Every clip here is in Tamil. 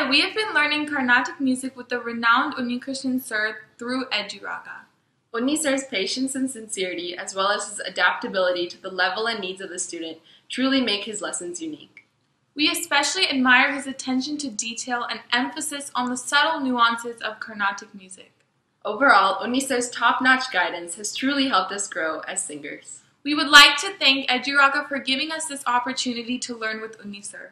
we have been learning Carnatic music with the renowned Unnikrishnan sir through Eduraga. Unni sir's patience and sincerity, as well as his adaptability to the level and needs of the student, truly make his lessons unique. We especially admire his attention to detail and emphasis on the subtle nuances of Carnatic music. Overall, Unni sir's top notch guidance has truly helped us grow as singers. We would like to thank Eduraga for giving us this opportunity to learn with Unni sir.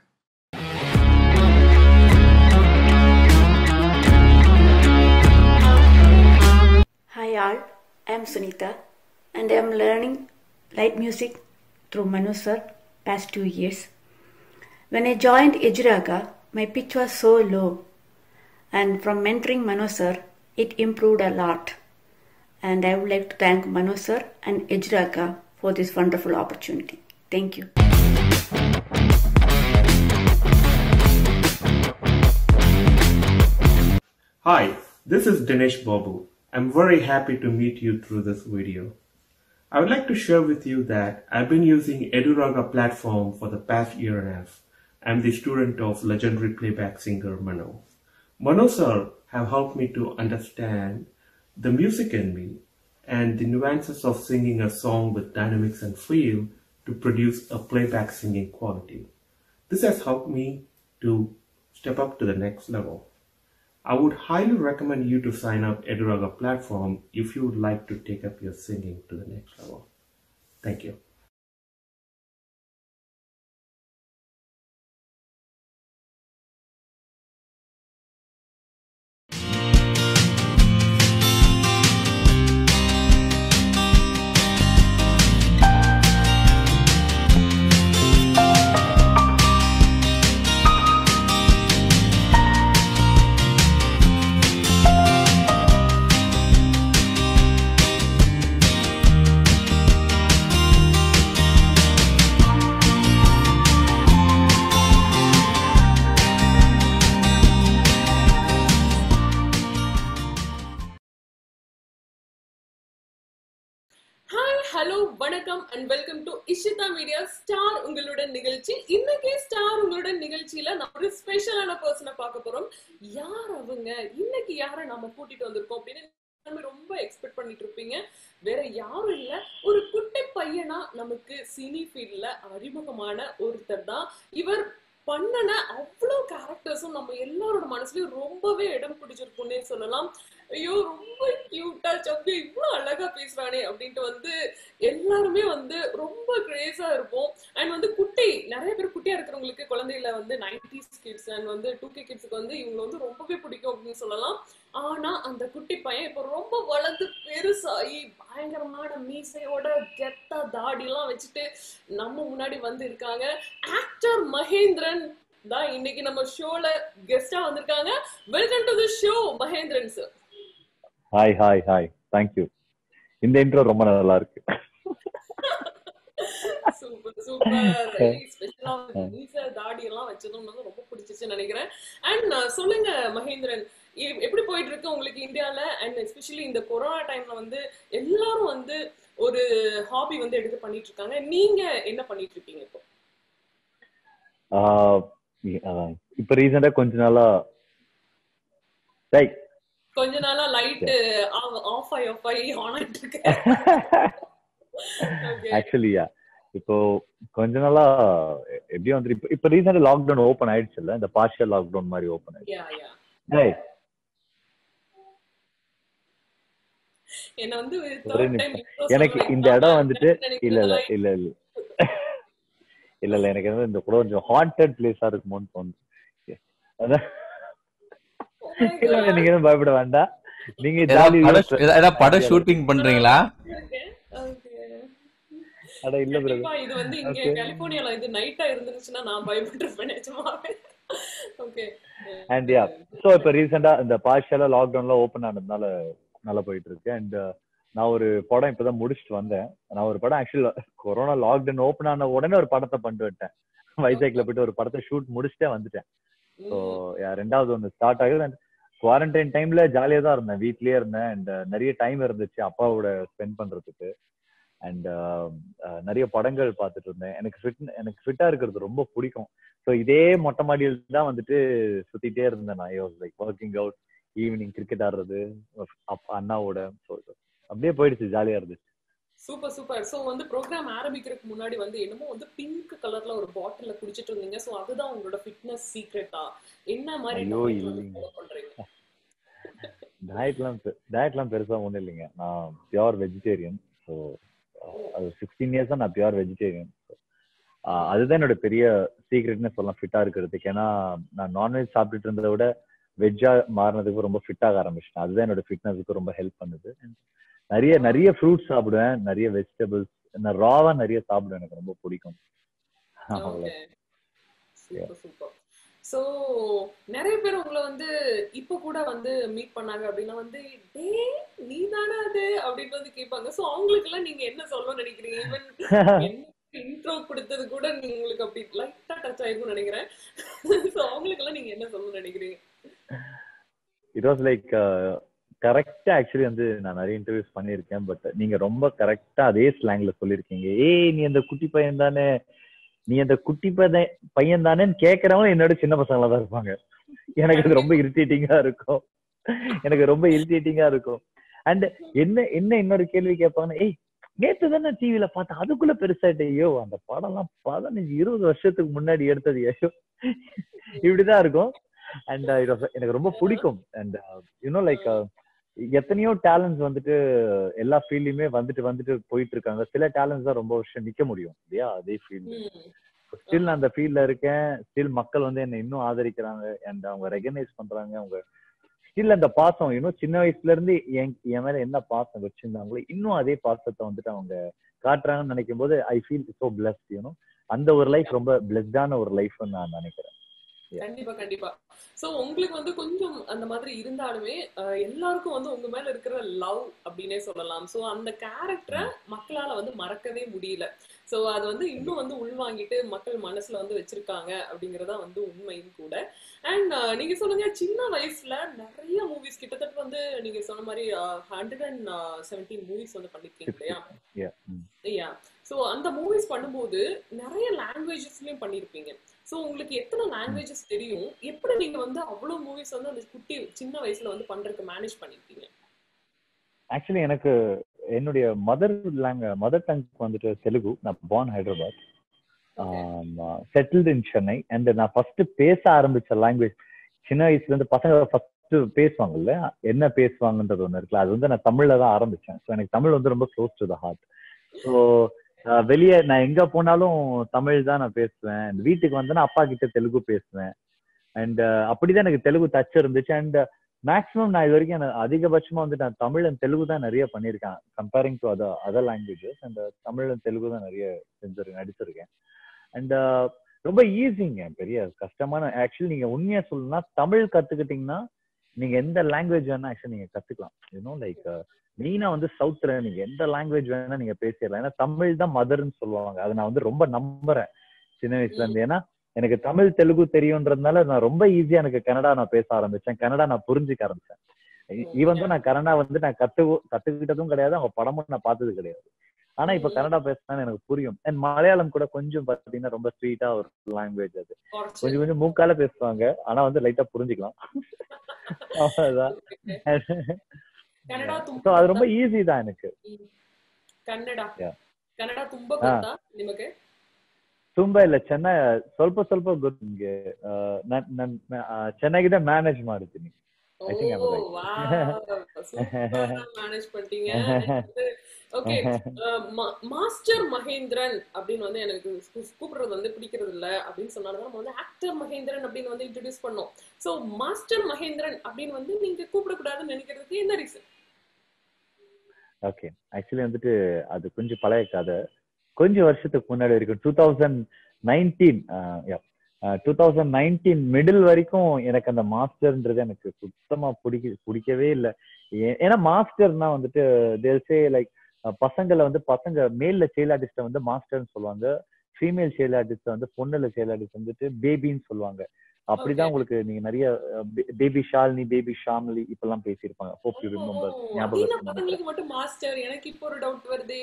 Hi all, I am Sunita and I am learning light music through Manu sir past two years. When I joined Ejiraga, my pitch was so low and from mentoring Manu sir, it improved a lot. And I would like to thank Manu sir and Ejiraga for this wonderful opportunity. Thank you. Hi, this is Dinesh Babu. I'm very happy to meet you through this video. I would like to share with you that I've been using Eduraga platform for the past year and a half. I'm the student of legendary playback singer Mano. Mano sir have helped me to understand the music in me and the nuances of singing a song with dynamics and feel to produce a playback singing quality. This has helped me to step up to the next level. I would highly recommend you to sign up Eduraga platform if you would like to take up your singing to the next level. Thank you. Hi hello வணக்கம் and welcome to Ishita media star உங்களுடன் நிகழ்ச்சி இன்னைக்கு ஸ்டார் உங்களுடன் நிகழ்ச்சியில நம்ம ஒரு ஸ்பெஷலான பர்சனை பார்க்க போறோம் யார் அவங்க இன்னைக்கு யாரை நம்ம கூட்டிட்டு வந்திருக்கோம் அப்படின்னு எல்லாருமே ரொம்ப எக்ஸ்பெக்ட் பண்ணிட்டு இருப்பீங்க வேற யாரும் இல்ல ஒரு குட்டி பையனா நமக்கு சினி ஃபீல்ட்ல அறிமுகமான ஒருத்தர் தான் இவர் பண்ணன அவ்வளோ கேரக்டர்ஸும் நம்ம எல்லாரோட மனசுலயும் ரொம்பவே இடம் பிடிச்சிருக்குன்னே சொல்லலாம் ஐயோ ரொம்ப கியூட்டா சப்பி இவ்வளோ அழகா பேசுறானே அப்படின்ட்டு வந்து எல்லாருமே வந்து ரொம்ப கிரேஸா இருப்போம் அண்ட் வந்து குட்டி நிறைய பேர் குட்டியா இருக்கிறவங்களுக்கு குழந்தையில வந்து நைன்டிஸ் கிட்ஸ் அண்ட் வந்து டூ கே கிட்ஸ்க்கு வந்து இவங்க வந்து ரொம்பவே பிடிக்கும் அப்படின்னு சொல்லலாம் ஆனா அந்த குட்டி பையன் இப்போ ரொம்ப வளர்ந்து பெருசாகி பயங்கரமான மீசையோட கெத்தா தாடி எல்லாம் வச்சுட்டு நம்ம முன்னாடி வந்து இருக்காங்க ஆக்டர் மகேந்திரன் தான் இன்னைக்கு நம்ம ஷோல கெஸ்டா வந்திருக்காங்க welcome to the show Mahendran sir hi hi hi thank you இந்த இன்ட்ரோ ரொம்ப நல்லா இருக்கு சூப்பர் சூப்பர் ஸ்பெஷலா மீச தாடி எல்லாம் வச்சதும் வந்து ரொம்ப பிடிச்சிச்சுன்னு நினைக்கிறேன் அண்ட் சொல்லுங்க மகேந்திரன் இ- எப்படி போயிட்டு இருக்கு உங்களுக்கு இந்தியால அண்ட் எஸ்பெஷலி இந்த கொரோனா டைம்ல வந்து எல்லாரும் வந்து ஒரு ஹாபி வந்து எடுத்து பண்ணிட்டு இருக்காங்க நீங்க என்ன பண்ணிட்டு இருக்கீங்க இப்போ ஆஹ் இ- அதான். இப்ப ரீசெண்டா கொஞ்ச நாளா டேய் கொஞ்ச நாளா லைட் ஆஃப் ஆகி ஆஃப் ஆகி ஆன் ஆயிட்டு இருக்கு Okay. ஆக்சுவலியா இப்போ கொஞ்ச நாளா எ- எப்படியும் வந்து இப்ப இப்ப ரீசெண்டா லாக்டவுன் ஓபன் ஆயிடுச்சுல்ல இந்த பார்ஷியல் லாக்டவுன் மாதிரி ஓபன் ஆயிடுச்சு Yeah, yeah. டேய் என்ன வந்து ஒரே third time நிமிஷம். intro எனக்கு சொல்ல இந்த வைக்காம இடம் வந்துட்டு நினைக்கிறேன் இல்ல இல்ல like- இல்ல இல்ல இல்ல இல்ல எனக்கு வந்து இந்த கூட கொஞ்சம் ஹாண்டட் பிளேஸா இருக்குமோன்னு தோணுது அதான் Oh my இல்ல இல்ல, God. நீங்க எதுவும் பயப்பட வேண்டாம் நீங்க ஏதாவது ஜாலி படம் ஏதா- ஏதாவது படம் ஷூட்டிங் பண்றீங்களா Okay, okay. அட இல்ல கண்டிப்பா பிரதர் இது வந்து இங்க Okay. கலிபோர்னியால இது நைட்டா இருந்துச்சுன்னா நான் பயப்பட்டிருப்பேன் நிஜமாவே ஓகே அண்ட் யா ஸோ இப்போ ரீசெண்டா இந்த பார்ஷியலா லாக்டவுன்ல ஓப்பன் ஆனதுனால நல்லா போயிட்டு இருக்கு அண்ட் நான் ஒரு படம் இப்பதான் முடிச்சுட்டு வந்தேன் நான் ஒரு படம் ஆக்சுவலி கொரோனா லாக்டவுன் ஓப்பன் ஆன உடனே ஒரு படத்தை பண்ணிட்டு விட்டேன் வைஜாக்ல போயிட்டு ஒரு படத்தை ஷூட் முடிச்சுட்டே வந்துட்டேன் ஸோ ரெண்டாவது ஒன்று ஸ்டார்ட் ஆகுது அண்ட் குவாரண்டைன் டைம்ல ஜாலியா தான் இருந்தேன் வீட்லயே இருந்தேன் அண்ட் நிறைய டைம் இருந்துச்சு அப்பாவோட ஸ்பெண்ட் பண்றதுக்கு அண்ட் நிறைய படங்கள் பார்த்துட்டு இருந்தேன் எனக்கு ஃபிட் எனக்கு ஃபிட்டா இருக்கிறது ரொம்ப பிடிக்கும் ஸோ இதே மொட்டை மாடியில் தான் வந்துட்டு சுத்திட்டே இருந்தேன் நான் like working out evening cricket ஆடுறது அப்பா அண்ணாவோட ஸோ அப்படியே போயிடுச்சு ஜாலியா இருந்துச்சு சூப்பர் சூப்பர் சோ வந்து ப்ரோக்ராம் ஆரம்பிக்கிறதுக்கு முன்னாடி வந்து என்னமோ வந்து பிங்க் கலர்ல ஒரு பாட்டில்ல குடிச்சிட்டு இருந்தீங்க சோ அதுதான் உங்களோட ஃபிட்னஸ் சீக்ரெட்டா என்ன மாதிரி ஐயோ, diet வந்து இல்லைங்க. follow பண்றீங்க டயட்லாம் டயட்லாம் பெருசா ஒண்ணும் இல்லைங்க நான் பியூர் வெஜிடேரியன் ஸோ அது சிக்ஸ்டீன் இயர்ஸா நான் பியூர் வெஜிடேரியன் அதுதான் என்னோட பெரிய சீக்ரெட்னு சொல்லலாம் ஃபிட்டா இருக்கிறதுக்கு ஏன்னா நான் நான்வெஜ் சாப்பிட்டுட்டு இருந்ததை விட வெஜ்ஜா மாறினதுக்கு ரொம்ப ஃபிட் ஆக ஆரம்பிச்சிட்டேன் அதுதான் என்னோட ஃபிட்னஸுக்கு ரொம்ப ஹெல்ப் பண்ணுது நிறைய நிறைய ஃப்ரூட்ஸ் சாப்பிடுவேன் நிறைய வெஜிடபிள்ஸ் நான் ராவா நிறைய சாப்பிடுவேன் எனக்கு ரொம்ப பிடிக்கும் அவ்வளவு. சூப்பர் சூப்பர் சோ நிறைய பேர் உங்களை வந்து இப்ப கூட வந்து மீட் பண்ணாங்க அப்படின்னா வந்து டேய் நீ தானே அது அப்படின்னு வந்து கேட்பாங்க சோ அவங்களுக்கு எல்லாம் நீங்க என்ன சொல்ல நினைக்கிறீங்க ஈவன் இன்ட்ரோ கொடுத்தது கூட நீங்க உங்களுக்கு அப்படி லைட்டா டச் ஆயிருக்கும்னு நினைக்கிறேன் சோ அவங்களுக்கு எல்லாம் நீங்க என்ன சொல்ல நினைக்கிறீங்க இட் வாஸ் லைக் கரெக்டா ஆக்சுவலி வந்து நான் நிறைய இன்டர்வியூஸ் பண்ணியிருக்கேன் பட் நீங்க ரொம்ப கரெக்டா அதே ஸ்லாங்ல சொல்லியிருக்கீங்க ஏய் நீ அந்த குட்டி பையன் தானே நீ அந்த குட்டி பையன் பையன் தானேன்னு கேட்கறவங்க என்னோட சின்ன பசங்களா தான் இருப்பாங்க எனக்கு அது ரொம்ப இரிட்டேட்டிங்கா இருக்கும் எனக்கு ரொம்ப இரிட்டேட்டிங்கா இருக்கும் அண்ட் என்ன என்ன இன்னொரு கேள்வி கேட்பாங்கன்னா ஏய் நேத்து தானே டிவில பார்த்தேன் அதுக்குள்ள பெருசாயிட்டே ஐயோ அந்த படம்லாம் பதினஞ்சு இருபது வருஷத்துக்கு முன்னாடி எடுத்தது ஐயோ இப்படிதான் இருக்கும் அண்ட் எனக்கு ரொம்ப பிடிக்கும் அண்ட் யூனோ லைக் எத்தனையோ டேலண்ட்ஸ் வந்துட்டு எல்லா ஃபீல்ட்லயுமே வந்துட்டு வந்துட்டு போயிட்டு இருக்காங்க சில டேலண்ட்ஸ் தான் ரொம்ப வருஷம் நிக்க முடியும் இல்லையா அதே ஃபீல்டு ம். ஸ்டில் நான் அந்த ஃபீல்ட்ல இருக்கேன் ஸ்டில் மக்கள் வந்து என்ன இன்னும் ஆதரிக்கிறாங்க அண்ட் அவங்க ரெகனைஸ் பண்றாங்க அவங்க ஸ்டில் அந்த பாசம் இன்னும் சின்ன வயசுல இருந்து என் என் மேல என்ன பாசம் வச்சிருந்தாங்களோ இன்னும் அதே பாசத்தை வந்துட்டு அவங்க காட்டுறாங்கன்னு நினைக்கும் போது I feel so blessed you know அந்த ஒரு லைஃப் ரொம்ப பிளஸ்டான ஒரு லைஃப் நான் நினைக்கிறேன் கண்டிப்பா கண்டிப்பா சோ உங்களுக்கு வந்து கொஞ்சம் அந்த மாதிரி இருந்தாலுமே அஹ், எல்லாருக்கும் வந்து உங்க மேல இருக்கிற லவ் அப்படின்னே சொல்லலாம் சோ அந்த கேரக்டரை மக்களால வந்து மறக்கவே முடியல சோ அது வந்து இன்னும் வந்து உள்வாங்கிட்டு மக்கள் மனசுல வந்து வச்சிருக்காங்க அப்படிங்கறதா வந்து உண்மையும் கூட அண்ட் நீங்க சொல்லுங்க சின்ன வயசுல நிறைய மூவிஸ் கிட்டத்தட்ட வந்து நீங்க சொன்ன மாதிரி ஹண்ட்ரட் அண்ட் செவன்டீன் மூவிஸ் வந்து பண்ணிருக்கீங்க இல்லையா Yeah. ம். யா சோ அந்த மூவிஸ் பண்ணும்போது நிறைய லாங்குவேஜஸ்லயும் பண்ணிருப்பீங்க சோ உங்களுக்கு எத்தனை லாங்குவேஜஸ் தெரியும் எப்படி நீங்க வந்து அவ்வளவு மூவிஸ் வந்து அந்த குட்டி சின்ன வயசுல வந்து பண்றதுக்கு மேனேஜ் பண்ணிருக்கீங்க ஆக்சுவலி எனக்கு என்னுடைய மதர் லாங் மதர் டங் வந்துட்டு தெலுங்கு நான் born Hyderabad settled in Chennai and நான் ஃபர்ஸ்ட் பேச ஆரம்பிச்ச லாங்குவேஜ் சின்ன வயசுல இருந்து பசங்க ஃபர்ஸ்ட் பேசுவாங்கல்ல என்ன பேசுவாங்கன்றது ஒண்ணு இருக்குல்ல அது வந்து நான் தமிழ்ல தான் ஆரம்பிச்சேன் ஸோ எனக்கு தமிழ் வந்து ரொம்ப close to the heart so வெளியே நான் எங்க போனாலும் தமிழ் தான் நான் பேசுவேன் And வீட்டுக்கு வந்தேன்னா அப்பா கிட்ட தெலுங்கு பேசுவேன் அண்ட் அப்படிதான் எனக்கு தெலுங்கு டச் இருந்துச்சு அண்ட் மேக்ஸிமம் நான் இது வரைக்கும் எனக்கு அதிகபட்சமா வந்து நான் தமிழ் அண்ட் தெலுங்கு தான் நிறைய பண்ணியிருக்கேன் comparing to other other languages and Tamil and Telugu தான் நிறைய செஞ்சிருக்கேன் நடிச்சிருக்கேன் அண்ட் ரொம்ப ஈஸிங்க பெரிய கஷ்டமான ஆக்சுவலி நீங்க உண்மையா சொல்லணும்னா தமிழ் கத்துக்கிட்டீங்கன்னா நீங்க எந்த லாங்குவேஜ் வேணா ஆக்சுவலி நீங்க கத்துக்கலாம் யூனோ லைக் மெயினா வந்து சவுத்ல நீங்க எந்த லாங்குவேஜ் வேணா நீங்க பேசிடலாம் ஏன்னா தமிழ் தான் மதர்ன்னு சொல்லுவாங்க அதை நான் வந்து ரொம்ப நம்புறேன் சின்ன வயசுல இருந்து ஏன்னா எனக்கு தமிழ் தெலுங்கு தெரியுன்றதுனால நான் ரொம்ப ஈஸியா எனக்கு கன்னடா நான் பேச ஆரம்பிச்சேன் கன்னடா நான் புரிஞ்சுக்க ஆரம்பிச்சேன் ஈவன் தான் நான் கன்னடா வந்து நான் கத்து கத்துக்கிட்டதும் கிடையாது அவங்க படமும் நான் பார்த்தது கிடையாது ஆனா இப்ப கன்னடா பேசினா எனக்கு புரியும் அண்ட் மலையாளம் கூட கொஞ்சம் பாத்தீங்கன்னா ரொம்ப ஸ்வீட்டா ஒரு லாங்குவேஜ் அது கொஞ்சம் கொஞ்சம் மூக்கால பேசுவாங்க ஆனா வந்து லைட்டா புரிஞ்சுக்கலாம் அவ்வளவுதான் கன்னடா ஸோ ತುಂಬ அது ரொம்ப ஈஸி தான் எனக்கு ಕನ್ನಡ Yeah. ಕನ್ನಡ ತುಂಬಾ ಗೊತ್ತಾ ನಿಮಗೆ ತುಂಬಾ ಇಲ್ಲ ಚೆನ್ನಾಗಿ ಸ್ವಲ್ಪ ಸ್ವಲ್ಪ ಗೊತ್ತು ನಿಮ್ಗೆ ಆ, ನಾನ್ ನನ್ ಚೆನ್ನಾಗಿದೆ ಮ್ಯಾನೇಜ್ ಮಾಡ್ತೀನಿ I think I'm right. Manage பண்ணிட்டீங்க ஓகே மாஸ்டர் மகேந்திரன் அப்படின்னு வந்து எனக்கு கூ- கூப்பிடுறது வந்து பிடிக்கிறது இல்ல அப்படின்னு சொன்னாலும் நம்ம வந்து ஆக்டர் மகேந்திரன் அப்படின்னு வந்து இன்ட்ரடியூஸ் பண்ணோம் சோ மாஸ்டர் மகேந்திரன் அப்படின்னு வந்து நீங்க கூப்பிடக்கூடாதுன்னு நினைக்கிறதுக்கு என்ன ரீசன் ஓகே ஆக்சுவலி வந்துட்டு அது கொஞ்சம் பழைய கதை கொஞ்சம் வருஷத்துக்கு முன்னாடி வரைக்கும் two thousand nineteen two thousand nineteen middle வரைக்கும் எனக்கு அந்த மாஸ்டர்ன்றது எனக்கு சுத்தமா பிடிக்க பிடிக்கவே இல்லை ஏன்னா மாஸ்டர்னா வந்துட்டு தேல்சே லைக் பசங்களை வந்து பசங்க மேல்ல சைல்ட் ஆர்டிஸ்ட வந்து மாஸ்டர்னு சொல்லுவாங்க ஃபீமேல் சைல்ட் ஆர்டிஸ்ட வந்து பொண்ணுல சைல்ட் ஆர்டிஸ்ட் வந்துட்டு பேபின்னு சொல்லுவாங்க அப்படிதான் உங்களுக்கு நீங்க நிறைய பேபி ஷாலினி பேபி ஷாம்லி இப்பெல்லாம் பேசியிருப்பாங்க ஹோப் யூ ரிமெம்பர் ஞாபகம் அதீன இருக்குன்னு நினைக்கிறேன். பசங்களுக்கு மட்டும் மாஸ்டர் எனக்கு இப்போ ஒரு டவுட் வருதே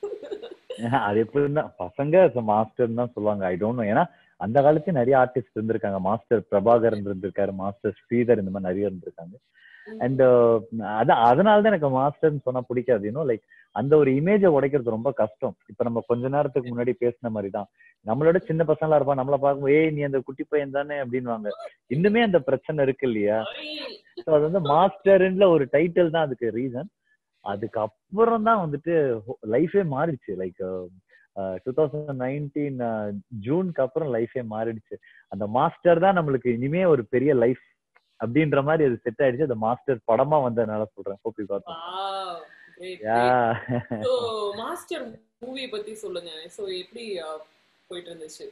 அது எப்படின்னா பசங்க மாஸ்டர் தான் சொல்லுவாங்க ஐ டோன்ட் நோ ஏன்னா அந்த காலத்துல நிறைய ஆர்டிஸ்ட் இருந்திருக்காங்க மாஸ்டர் பிரபாகரன் இருந்திருக்காரு மாஸ்டர் ஸ்ரீதர் இந்த மாதிரி நிறைய இருந்திருக்காங்க அண்ட் அதான் அதனால தான் எனக்கு மாஸ்டர்னு சொன்னா பிடிக்காது இன்னும் லைக் அந்த ஒரு இமேஜை உடைக்கிறது ரொம்ப கஷ்டம் இப்ப நம்ம கொஞ்ச நேரத்துக்கு முன்னாடி பேசின மாதிரி தான் நம்மளோட சின்ன பசங்களா இருப்பா நம்மள பார்க்கும் ஏய் நீ அந்த குட்டி பையன் தானே அப்படின்வாங்க இன்னுமே அந்த பிரச்சனை இருக்கு இல்லையா ஸோ அது வந்து மாஸ்டர்ன்ற ஒரு டைட்டில் தான் அதுக்கு ரீசன் அதுக்கப்புறம் தான் வந்துட்டு லைஃபே மாறிடுச்சு லைக் டூ தௌசண்ட் நைன்டீன் ஜூனுக்கு அப்புறம் லைஃபே மாறிடுச்சு அந்த மாஸ்டர் தான் நம்மளுக்கு இனிமே ஒரு பெரிய லைஃப் அப்படின்ற மாதிரி அது செட் ஆயிடுச்சு அந்த மாஸ்டர் படமா வந்ததுனால சொல்றேன் hope you got wow great ya so master movie பத்தி சொல்லுங்க சோ எப்படி uh, போயிட்டு இருந்துச்சு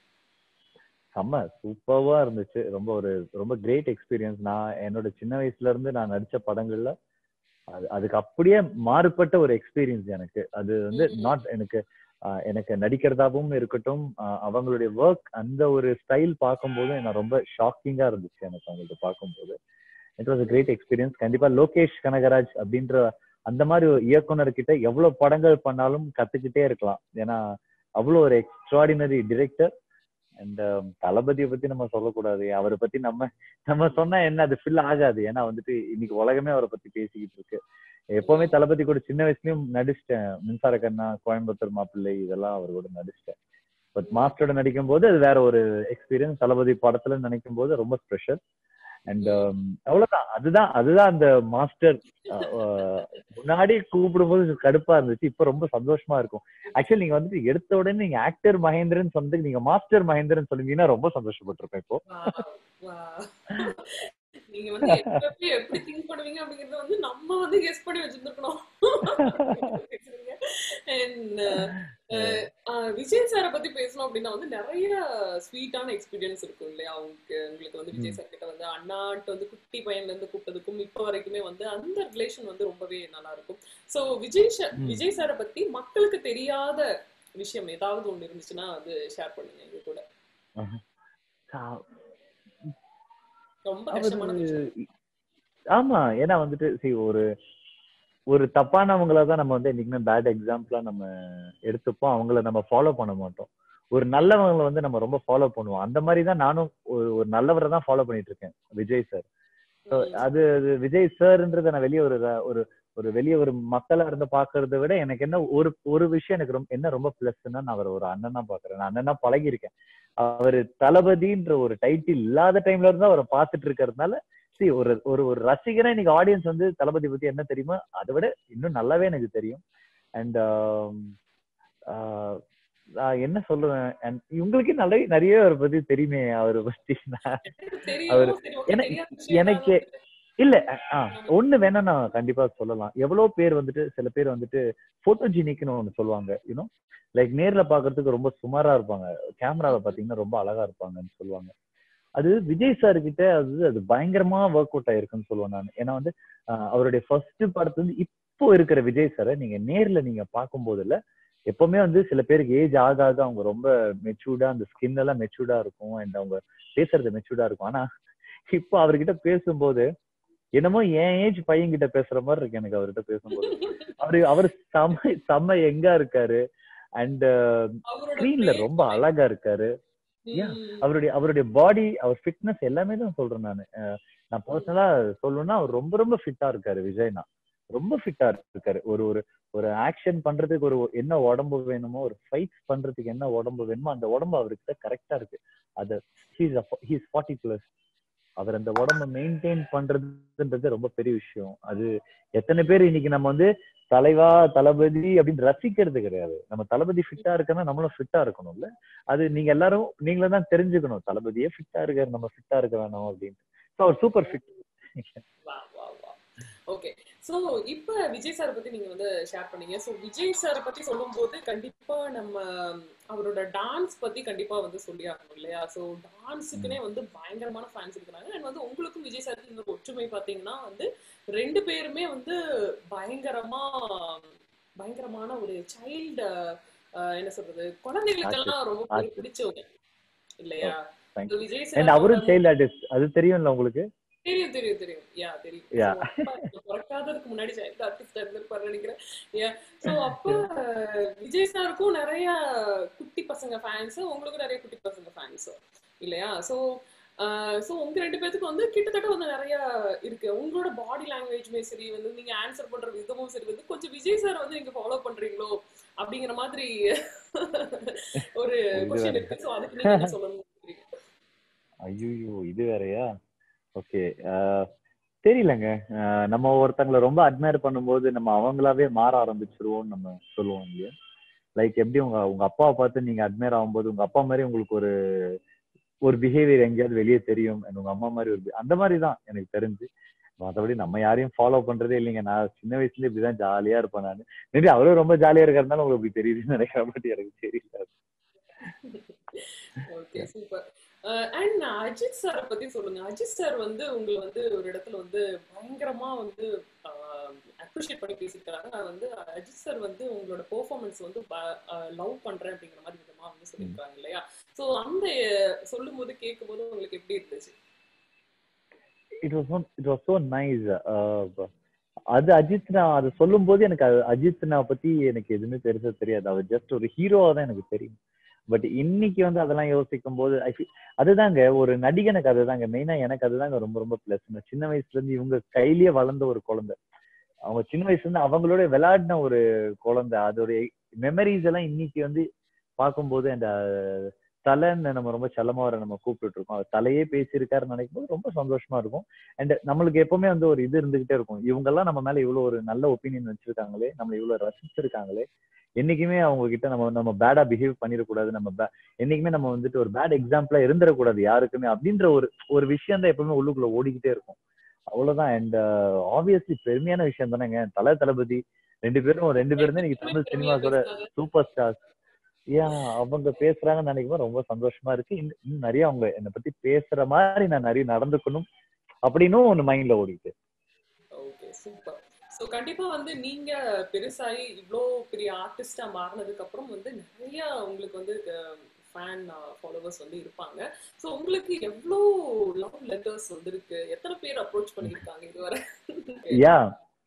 செம்ம சூப்பர்வா இருந்துச்சு ரொம்ப ஒரு ரொம்ப கிரேட் எக்ஸ்பீரியன்ஸ் நான் என்னோட சின்ன வயசுல இருந்து நான் நடிச்ச படங்கள்ல அது அதுக்கு அப்படியே மாறுபட்ட ஒரு எக்ஸ்பீரியன்ஸ் எனக்கு அது வந்து ம். நாட் எனக்கு ஆஹ் எனக்கு நடிக்கிறதாவும் இருக்கட்டும் ஆஹ் அவங்களுடைய ஒர்க் அந்த ஒரு ஸ்டைல் பார்க்கும்போது எனக்கு ரொம்ப ஷாக்கிங்கா இருந்துச்சு எனக்கு அவங்களுக்கு பார்க்கும்போது இட் வாஸ் கிரேட் எக்ஸ்பீரியன்ஸ் கண்டிப்பா லோகேஷ் கனகராஜ் அப்படின்ற அந்த மாதிரி ஒரு இயக்குனர்கிட்ட எவ்வளவு படங்கள் பண்ணாலும் கத்துக்கிட்டே இருக்கலாம் ஏன்னா அவ்வளோ ஒரு எக்ஸ்ட்ராடினரி டிரெக்டர் அண்ட் தளபதியை பத்தி நம்ம சொல்லக்கூடாது அவரை பத்தி நம்ம நம்ம சொன்னா என்ன அது ஃபில் ஆகாது ஏன்னா வந்துட்டு இன்னைக்கு உலகமே அவரை பத்தி பேசிக்கிட்டு இருக்கு எப்பவுமே தளபதி கூட சின்ன வயசுலயும் நடிச்சிட்டேன் மின்சார கண்ணா கோயம்புத்தூர் மாப்பிள்ளை இதெல்லாம் அவர் கூட நடிச்சிட்டேன் பட் மாஸ்டரோட நடிக்கும் போது அது வேற ஒரு எக்ஸ்பீரியன்ஸ் தளபதி படத்துல நினைக்கும் போது ரொம்ப ஸ்பெஷல் அண்ட் அவ்வளவுதான் அதுதான் அதுதான் அந்த மாஸ்டர் முன்னாடி கூப்பிடும்போது கடுப்பா இருந்துச்சு இப்ப ரொம்ப சந்தோஷமா இருக்கும் ஆக்சுவலி நீங்க வந்துட்டு எடுத்த உடனே நீங்க ஆக்டர் மகேந்திரன் சொன்னதுக்கு நீங்க மாஸ்டர் மகேந்திரன் சொன்னீங்கன்னா ரொம்ப சந்தோஷப்பட்டிருப்பேன் இப்போ Wow, wow. நீங்க வந்து எப்படி எப்படி திங்க் பண்ணுவீங்க அப்படிங்கறத வந்து நம்ம வந்து கெஸ் பண்ணி வச்சிருந்துருக்கணும் And, uh, uh, விஜய் சாரை பத்தி பேசணும் அப்படின்னா வந்து நிறைய ஸ்வீட்டான எக்ஸ்பீரியன்ஸ் இருக்கும் இல்லையா உங்களுக்கு உங்களுக்கு வந்து விஜய் சார் கிட்ட வந்து அண்ணாட்டு வந்து குட்டி பையன்ல இருந்து கூப்பிட்டதுக்கும் இப்ப வரைக்குமே வந்து அந்த ரிலேஷன் வந்து ரொம்பவே நல்லா இருக்கும் சோ விஜய் சா- ம். விஜய் சாரை பத்தி மக்களுக்கு தெரியாத விஷயம் ஏதாவது ஒண்ணு இருந்துச்சுன்னா அது ஷேர் பண்ணுங்க எங்க கூட ஆஹ் ரொம்ப கஷ்டமான அவரு விஷயம் ஆமா ஏன்னா வந்துட்டு see ஒரு ஒரு தப்பானவங்கள தான் நம்ம வந்து என்னைக்குமே பேட் எக்ஸாம்பிளா நம்ம எடுத்துப்போம் அவங்கள நம்ம ஃபாலோ பண்ண மாட்டோம் ஒரு நல்லவங்களை வந்து நம்ம ரொம்ப ஃபாலோ பண்ணுவோம் அந்த மாதிரி தான் நானும் ஒரு ஒரு நல்லவரை தான் ஃபாலோ பண்ணிட்டு இருக்கேன் விஜய் சார் So, அது அது விஜய் சார்ன்றத நான் வெளியே ஒரு ஒரு ஒரு வெளியே ஒரு மக்களா இருந்து பாக்குறத விட எனக்கு என்ன ஒரு ஒரு விஷயம் எனக்கு ரொம்ப என்ன ரொம்ப பிளஸ்னா நான் அவர் ஒரு அண்ணனா பாக்குறேன் நான் அண்ணனா பழகி இருக்கேன் அவர் தளபதின்ற ஒரு டைட்டில் இல்லாத டைம்ல இருந்து அவரை பார்த்துட்டு இருக்கிறதுனால see ஒரு ஒரு ஒரு ரசிகனா இன்னைக்கு ஆடியன்ஸ் வந்து தளபதி பத்தி என்ன தெரியுமோ அதை விட இன்னும் நல்லாவே எனக்கு தெரியும் அண்ட் நான் என்ன சொல்லுவேன் and இவங்களுக்கே நல்ல நிறைய அவரை பத்தி தெரியுமே அவரை பத்தி நான் தெரியும் அவரு சரி, okay, எனக்கு- தெரியாத விஷயம் எனக்கு தான் இல்ல ஆ ஒண்ணு வேணா நான் கண்டிப்பா சொல்லலாம் எவ்வளவு பேர் வந்துட்டு சில பேர் வந்துட்டு போட்டோஜினிக்னு ஒண்ணு சொல்லுவாங்க யூனோ லைக் நேர்ல பாக்குறதுக்கு ரொம்ப சுமாரா இருப்பாங்க கேமராவை பாத்தீங்கன்னா ரொம்ப அழகா இருப்பாங்கன்னு சொல்லுவாங்க அது விஜய் சார் கிட்ட அது அது பயங்கரமா ஒர்க் அவுட் ஆயிருக்குன்னு சொல்லுவேன் நான் ஏன்னா வந்து ஆஹ், அவருடைய ஃபர்ஸ்ட் படத்துல இருந்து இப்போ இருக்கிற விஜய் சாரை நீங்க நேர்ல நீங்க பார்க்கும்போது இல்ல எப்பவுமே வந்து சில பேருக்கு ஏஜ் ஆக ஆக அவங்க ரொம்ப மெச்சூர்டா அந்த ஸ்கின் எல்லாம் மெச்சூர்டா இருக்கும் அண்ட் அவங்க பேசுறது மெச்சூர்டா இருக்கும் ஆனா இப்போ அவர்கிட்ட பேசும்போது என்னமோ என் ஏஜ் பையன் கிட்ட பேசுற மாதிரி இருக்கு எனக்கு அவர்கிட்ட பேசும்போது அவரு அவர் செம்ம செம்ம எங்கா இருக்காரு அண்ட் அவரோட ஸ்கிரீன்ல face ரொம்ப அழகா இருக்காரு yeah. ம். அவருடைய அவருடைய பாடி அவர் ஃபிட்னஸ் எல்லாமே தான் சொல்றேன் நான் நான் பர்சனலா சொல்லணும்னா அவர் ரொம்ப ரொம்ப ஃபிட்டா இருக்காரு விஜய்னா ரொம்ப ஃபிட்டா இருக்காரு ஒரு ஒரு ஒரு ஆக்ஷன் பண்றதுக்கு ஒரு என்ன உடம்பு வேணுமோ ஒரு ஃபைட் பண்றதுக்கு என்ன உடம்பு வேணுமோ அந்த உடம்பு அவர்கிட்ட கரெக்டா இருக்கு அது ஹீஸ் ஹீஸ் ஃபார்ட்டி பிளஸ் அவர் அந்த உடம்ப மெயின்டைன் பண்றதுன்றது ரொம்ப பெரிய விஷயம் அது எத்தனை பேர் இன்னைக்கு நம்ம வந்து தலைவா தளபதி அப்படின்னு ரசிக்கிறது கிடையாது நம்ம தளபதி ஃபிட்டா இருக்கனா நம்மளும் ஃபிட்டா இருக்கணும்ல அது நீங்க எல்லாரும் நீங்களும் தான் தெரிஞ்சுக்கணும் தளபதியே ஃபிட்டா இருக்காரு நம்ம ஃபிட்டா இருக்க வேணாம் அப்படின்ட்டு ஸோ அவர் சூப்பர் ஃபிட் ஓகே சோ இப்ப விஜய் சார் பத்தி நீங்க வந்து ஷேர் பண்ணீங்க சோ விஜய் சார் பத்தி சொல்லும்போது கண்டிப்பா நம்ம அவரோட டான்ஸ் பத்தி கண்டிப்பா வந்து சொல்லி ஆகணும் இல்லையா சோ டான்ஸுக்குனே வந்து பயங்கரமான ஃபேன்ஸ் இருக்கிறாங்க அண்ட் வந்து உங்களுக்கும் விஜய் சாருக்கு இன்னொரு ஒற்றுமை பாத்தீங்கன்னா வந்து ரெண்டு பேருமே வந்து பயங்கரமா பயங்கரமான ஒரு சைல்டு என்ன சொல்றது குழந்தைகளுக்கெல்லாம் ரொம்ப Artist. பிடிச்சவங்க இல்லையா தேங்க்ஸ் விஜய் அண்ட் சார் அவரும் சைல்டு ஆர்டிஸ்ட் அது தெரியும்ல உங்களுக்கு தெரியும் தெரியும் தெரியும் யா தெரியும் Yeah. So, அப்பா இப்ப பிறக்காததுக்கு முன்னாடி சைல்ட் ஆர்டிஸ்ட் இருந்திருப்பாரு நினைக்கிறேன் யா சோ அப்ப விஜய் சாருக்கும் நிறைய குட்டி பசங்க ஃபேன்ஸ் உங்களுக்கும் நிறைய குட்டி பசங்க ஃபேன்ஸ் இல்லையா சோ சோ உங்க ரெண்டு பேத்துக்கு வந்து கிட்டத்தட்ட வந்து நிறைய இருக்கு உங்களோட பாடி லாங்குவேஜ்மே சரி வந்து நீங்க ஆன்சர் பண்ற விதமும் சரி வந்து கொஞ்சம் விஜய் சார் வந்து நீங்க ஃபாலோ பண்றீங்களோ அப்படிங்கிற மாதிரி ஒரு இது கொஸ்டின் வேற. இருக்கு சோ அதுக்கு நீங்க என்ன சொல்லணும் ஐயோ இது வேறயா ஓகே தெரியலங்க அஹ் நம்ம ஒருத்தங்களை ரொம்ப அட்மையர் பண்ணும்போது நம்ம அவங்களாவே மாற ஆரம்பிச்சிருவோம்னு நம்ம சொல்லுவோம் இல்லையா லைக் எப்படி உங்க உங்க அப்பாவை பார்த்து நீங்க அட்மையர் ஆகும்போது உங்க அப்பா மாதிரி உங்களுக்கு ஒரு ஒரு பிஹேவியர் எங்கேயாவது வெளியே தெரியும் and உங்க அம்மா மாதிரி ஒரு be- அந்த மாதிரி தான் எனக்கு தெரிஞ்சு மற்றபடி நம்ம யாரையும் ஃபாலோ பண்றதே இல்லைங்க நான் சின்ன வயசுல இருந்து இப்படிதான் ஜாலியா இருப்பேன் நான் மேபி அவரும் ரொம்ப ஜாலியா இருக்கிறதுனால உங்களுக்கு இப்படி தெரியுதுன்னு நினைக்கிறேன் பட் எனக்கு தெரியல okay super and Ajith sir பத்தி சொல்லுங்க அஜித் சார் வந்து உங்களை வந்து ஒரு இடத்துல வந்து பயங்கரமா வந்து அப்ரிஷியேட் பண்ணி பேசியிருக்காங்க நான் வந்து அஜித் சார் வந்து உங்களோட பெர்ஃபார்மன்ஸ் வந்து லவ் பண்றேன் அப்படிங்கிற மாதிரி விதமா வந்து சொல்லியிருக்காங்க இல்லையா சோ அந்த சொல்லும் போது கேட்கும் போது உங்களுக்கு எப்படி இருந்துச்சு it was it was so nice அது அஜித் நான் அதை சொல்லும் போது எனக்கு அது அஜித் நான் பத்தி எனக்கு எதுவுமே பெருசா தெரியாது அவர் ஜஸ்ட் ஒரு ஹீரோவா தான் எனக்கு தெரியும் பட் இன்னைக்கு வந்து அதெல்லாம் யோசிக்கும் போது I feel- அதுதாங்க ஒரு நடிகனுக்கு அதுதாங்க மெயினா எனக்கு அதுதாங்க ரொம்ப ரொம்ப பிளஸ் சின்ன வயசுல இருந்து இவங்க கையிலேயே வளர்ந்த ஒரு குழந்தை அவங்க சின்ன வயசுல இருந்து அவங்களோட விளையாடின ஒரு குழந்தை அதோட மெமரிஸ் எல்லாம் இன்னைக்கு வந்து பார்க்கும்போது அந்த தலைன்னு நம்ம ரொம்ப செல்லமா வர நம்ம கூப்பிட்டு இருக்கோம் அவர் தலையே பேசியிருக்காருன்னு நினைக்கும் போது ரொம்ப சந்தோஷமா இருக்கும் அண்ட் நம்மளுக்கு எப்பவுமே வந்து ஒரு இது இருந்துகிட்டே இருக்கும் இவங்க எல்லாம் நம்ம மேல இவ்வளவு ஒரு நல்ல ஒப்பீனியன் வச்சிருக்காங்களே நம்ம இவ்வளவு ரசிச்சிருக்காங்களே என்னைக்குமே அவங்க கிட்ட நம்ம நம்ம பேடா பிஹேவ் பண்ணிடக்கூடாது நம்ம ba- என்னைக்குமே நம்ம வந்துட்டு ஒரு பேட் எக்ஸாம்பிளா இருந்துடக்கூடாது யாருக்குமே அப்படின்ற ஒரு ஒரு விஷயம் தான் எப்பவுமே உள்ளுக்குள்ள ஓடிக்கிட்டே இருக்கும் அவ்வளவுதான் அண்ட் ஆப்வியஸ்லி பெருமையான விஷயம் தானேங்க தல தளபதி ரெண்டு பேரும் ரெண்டு பேரும் தான் இன்னைக்கு தமிழ் சினிமாஸோட சூப்பர் ஸ்டார்ஸ் ஏன் அவங்க பேசுறாங்கன்னு நினைக்கும் போது ரொம்ப சந்தோஷமா இருக்கு இன்னும் இன்னும் நிறைய அவங்க என்னை பத்தி பேசுற மாதிரி நான் நிறைய நடந்துக்கணும் அப்படின்னும் ஒண்ணு மைண்ட்ல ஓடிட்டு ஓகே சூப்பர் ஸோ கண்டிப்பா வந்து நீங்க பெருசாகி இவ்வளோ பெரிய ஆர்டிஸ்டா மாறினதுக்கு அப்புறம் வந்து நிறைய உங்களுக்கு வந்து ஃபேன் ஃபாலோவர்ஸ் வந்து இருப்பாங்க ஸோ உங்களுக்கு எவ்வளோ லவ் லெட்டர்ஸ் வந்திருக்கு எத்தனை பேர் அப்ரோச் பண்ணியிருக்காங்க இதுவரை யா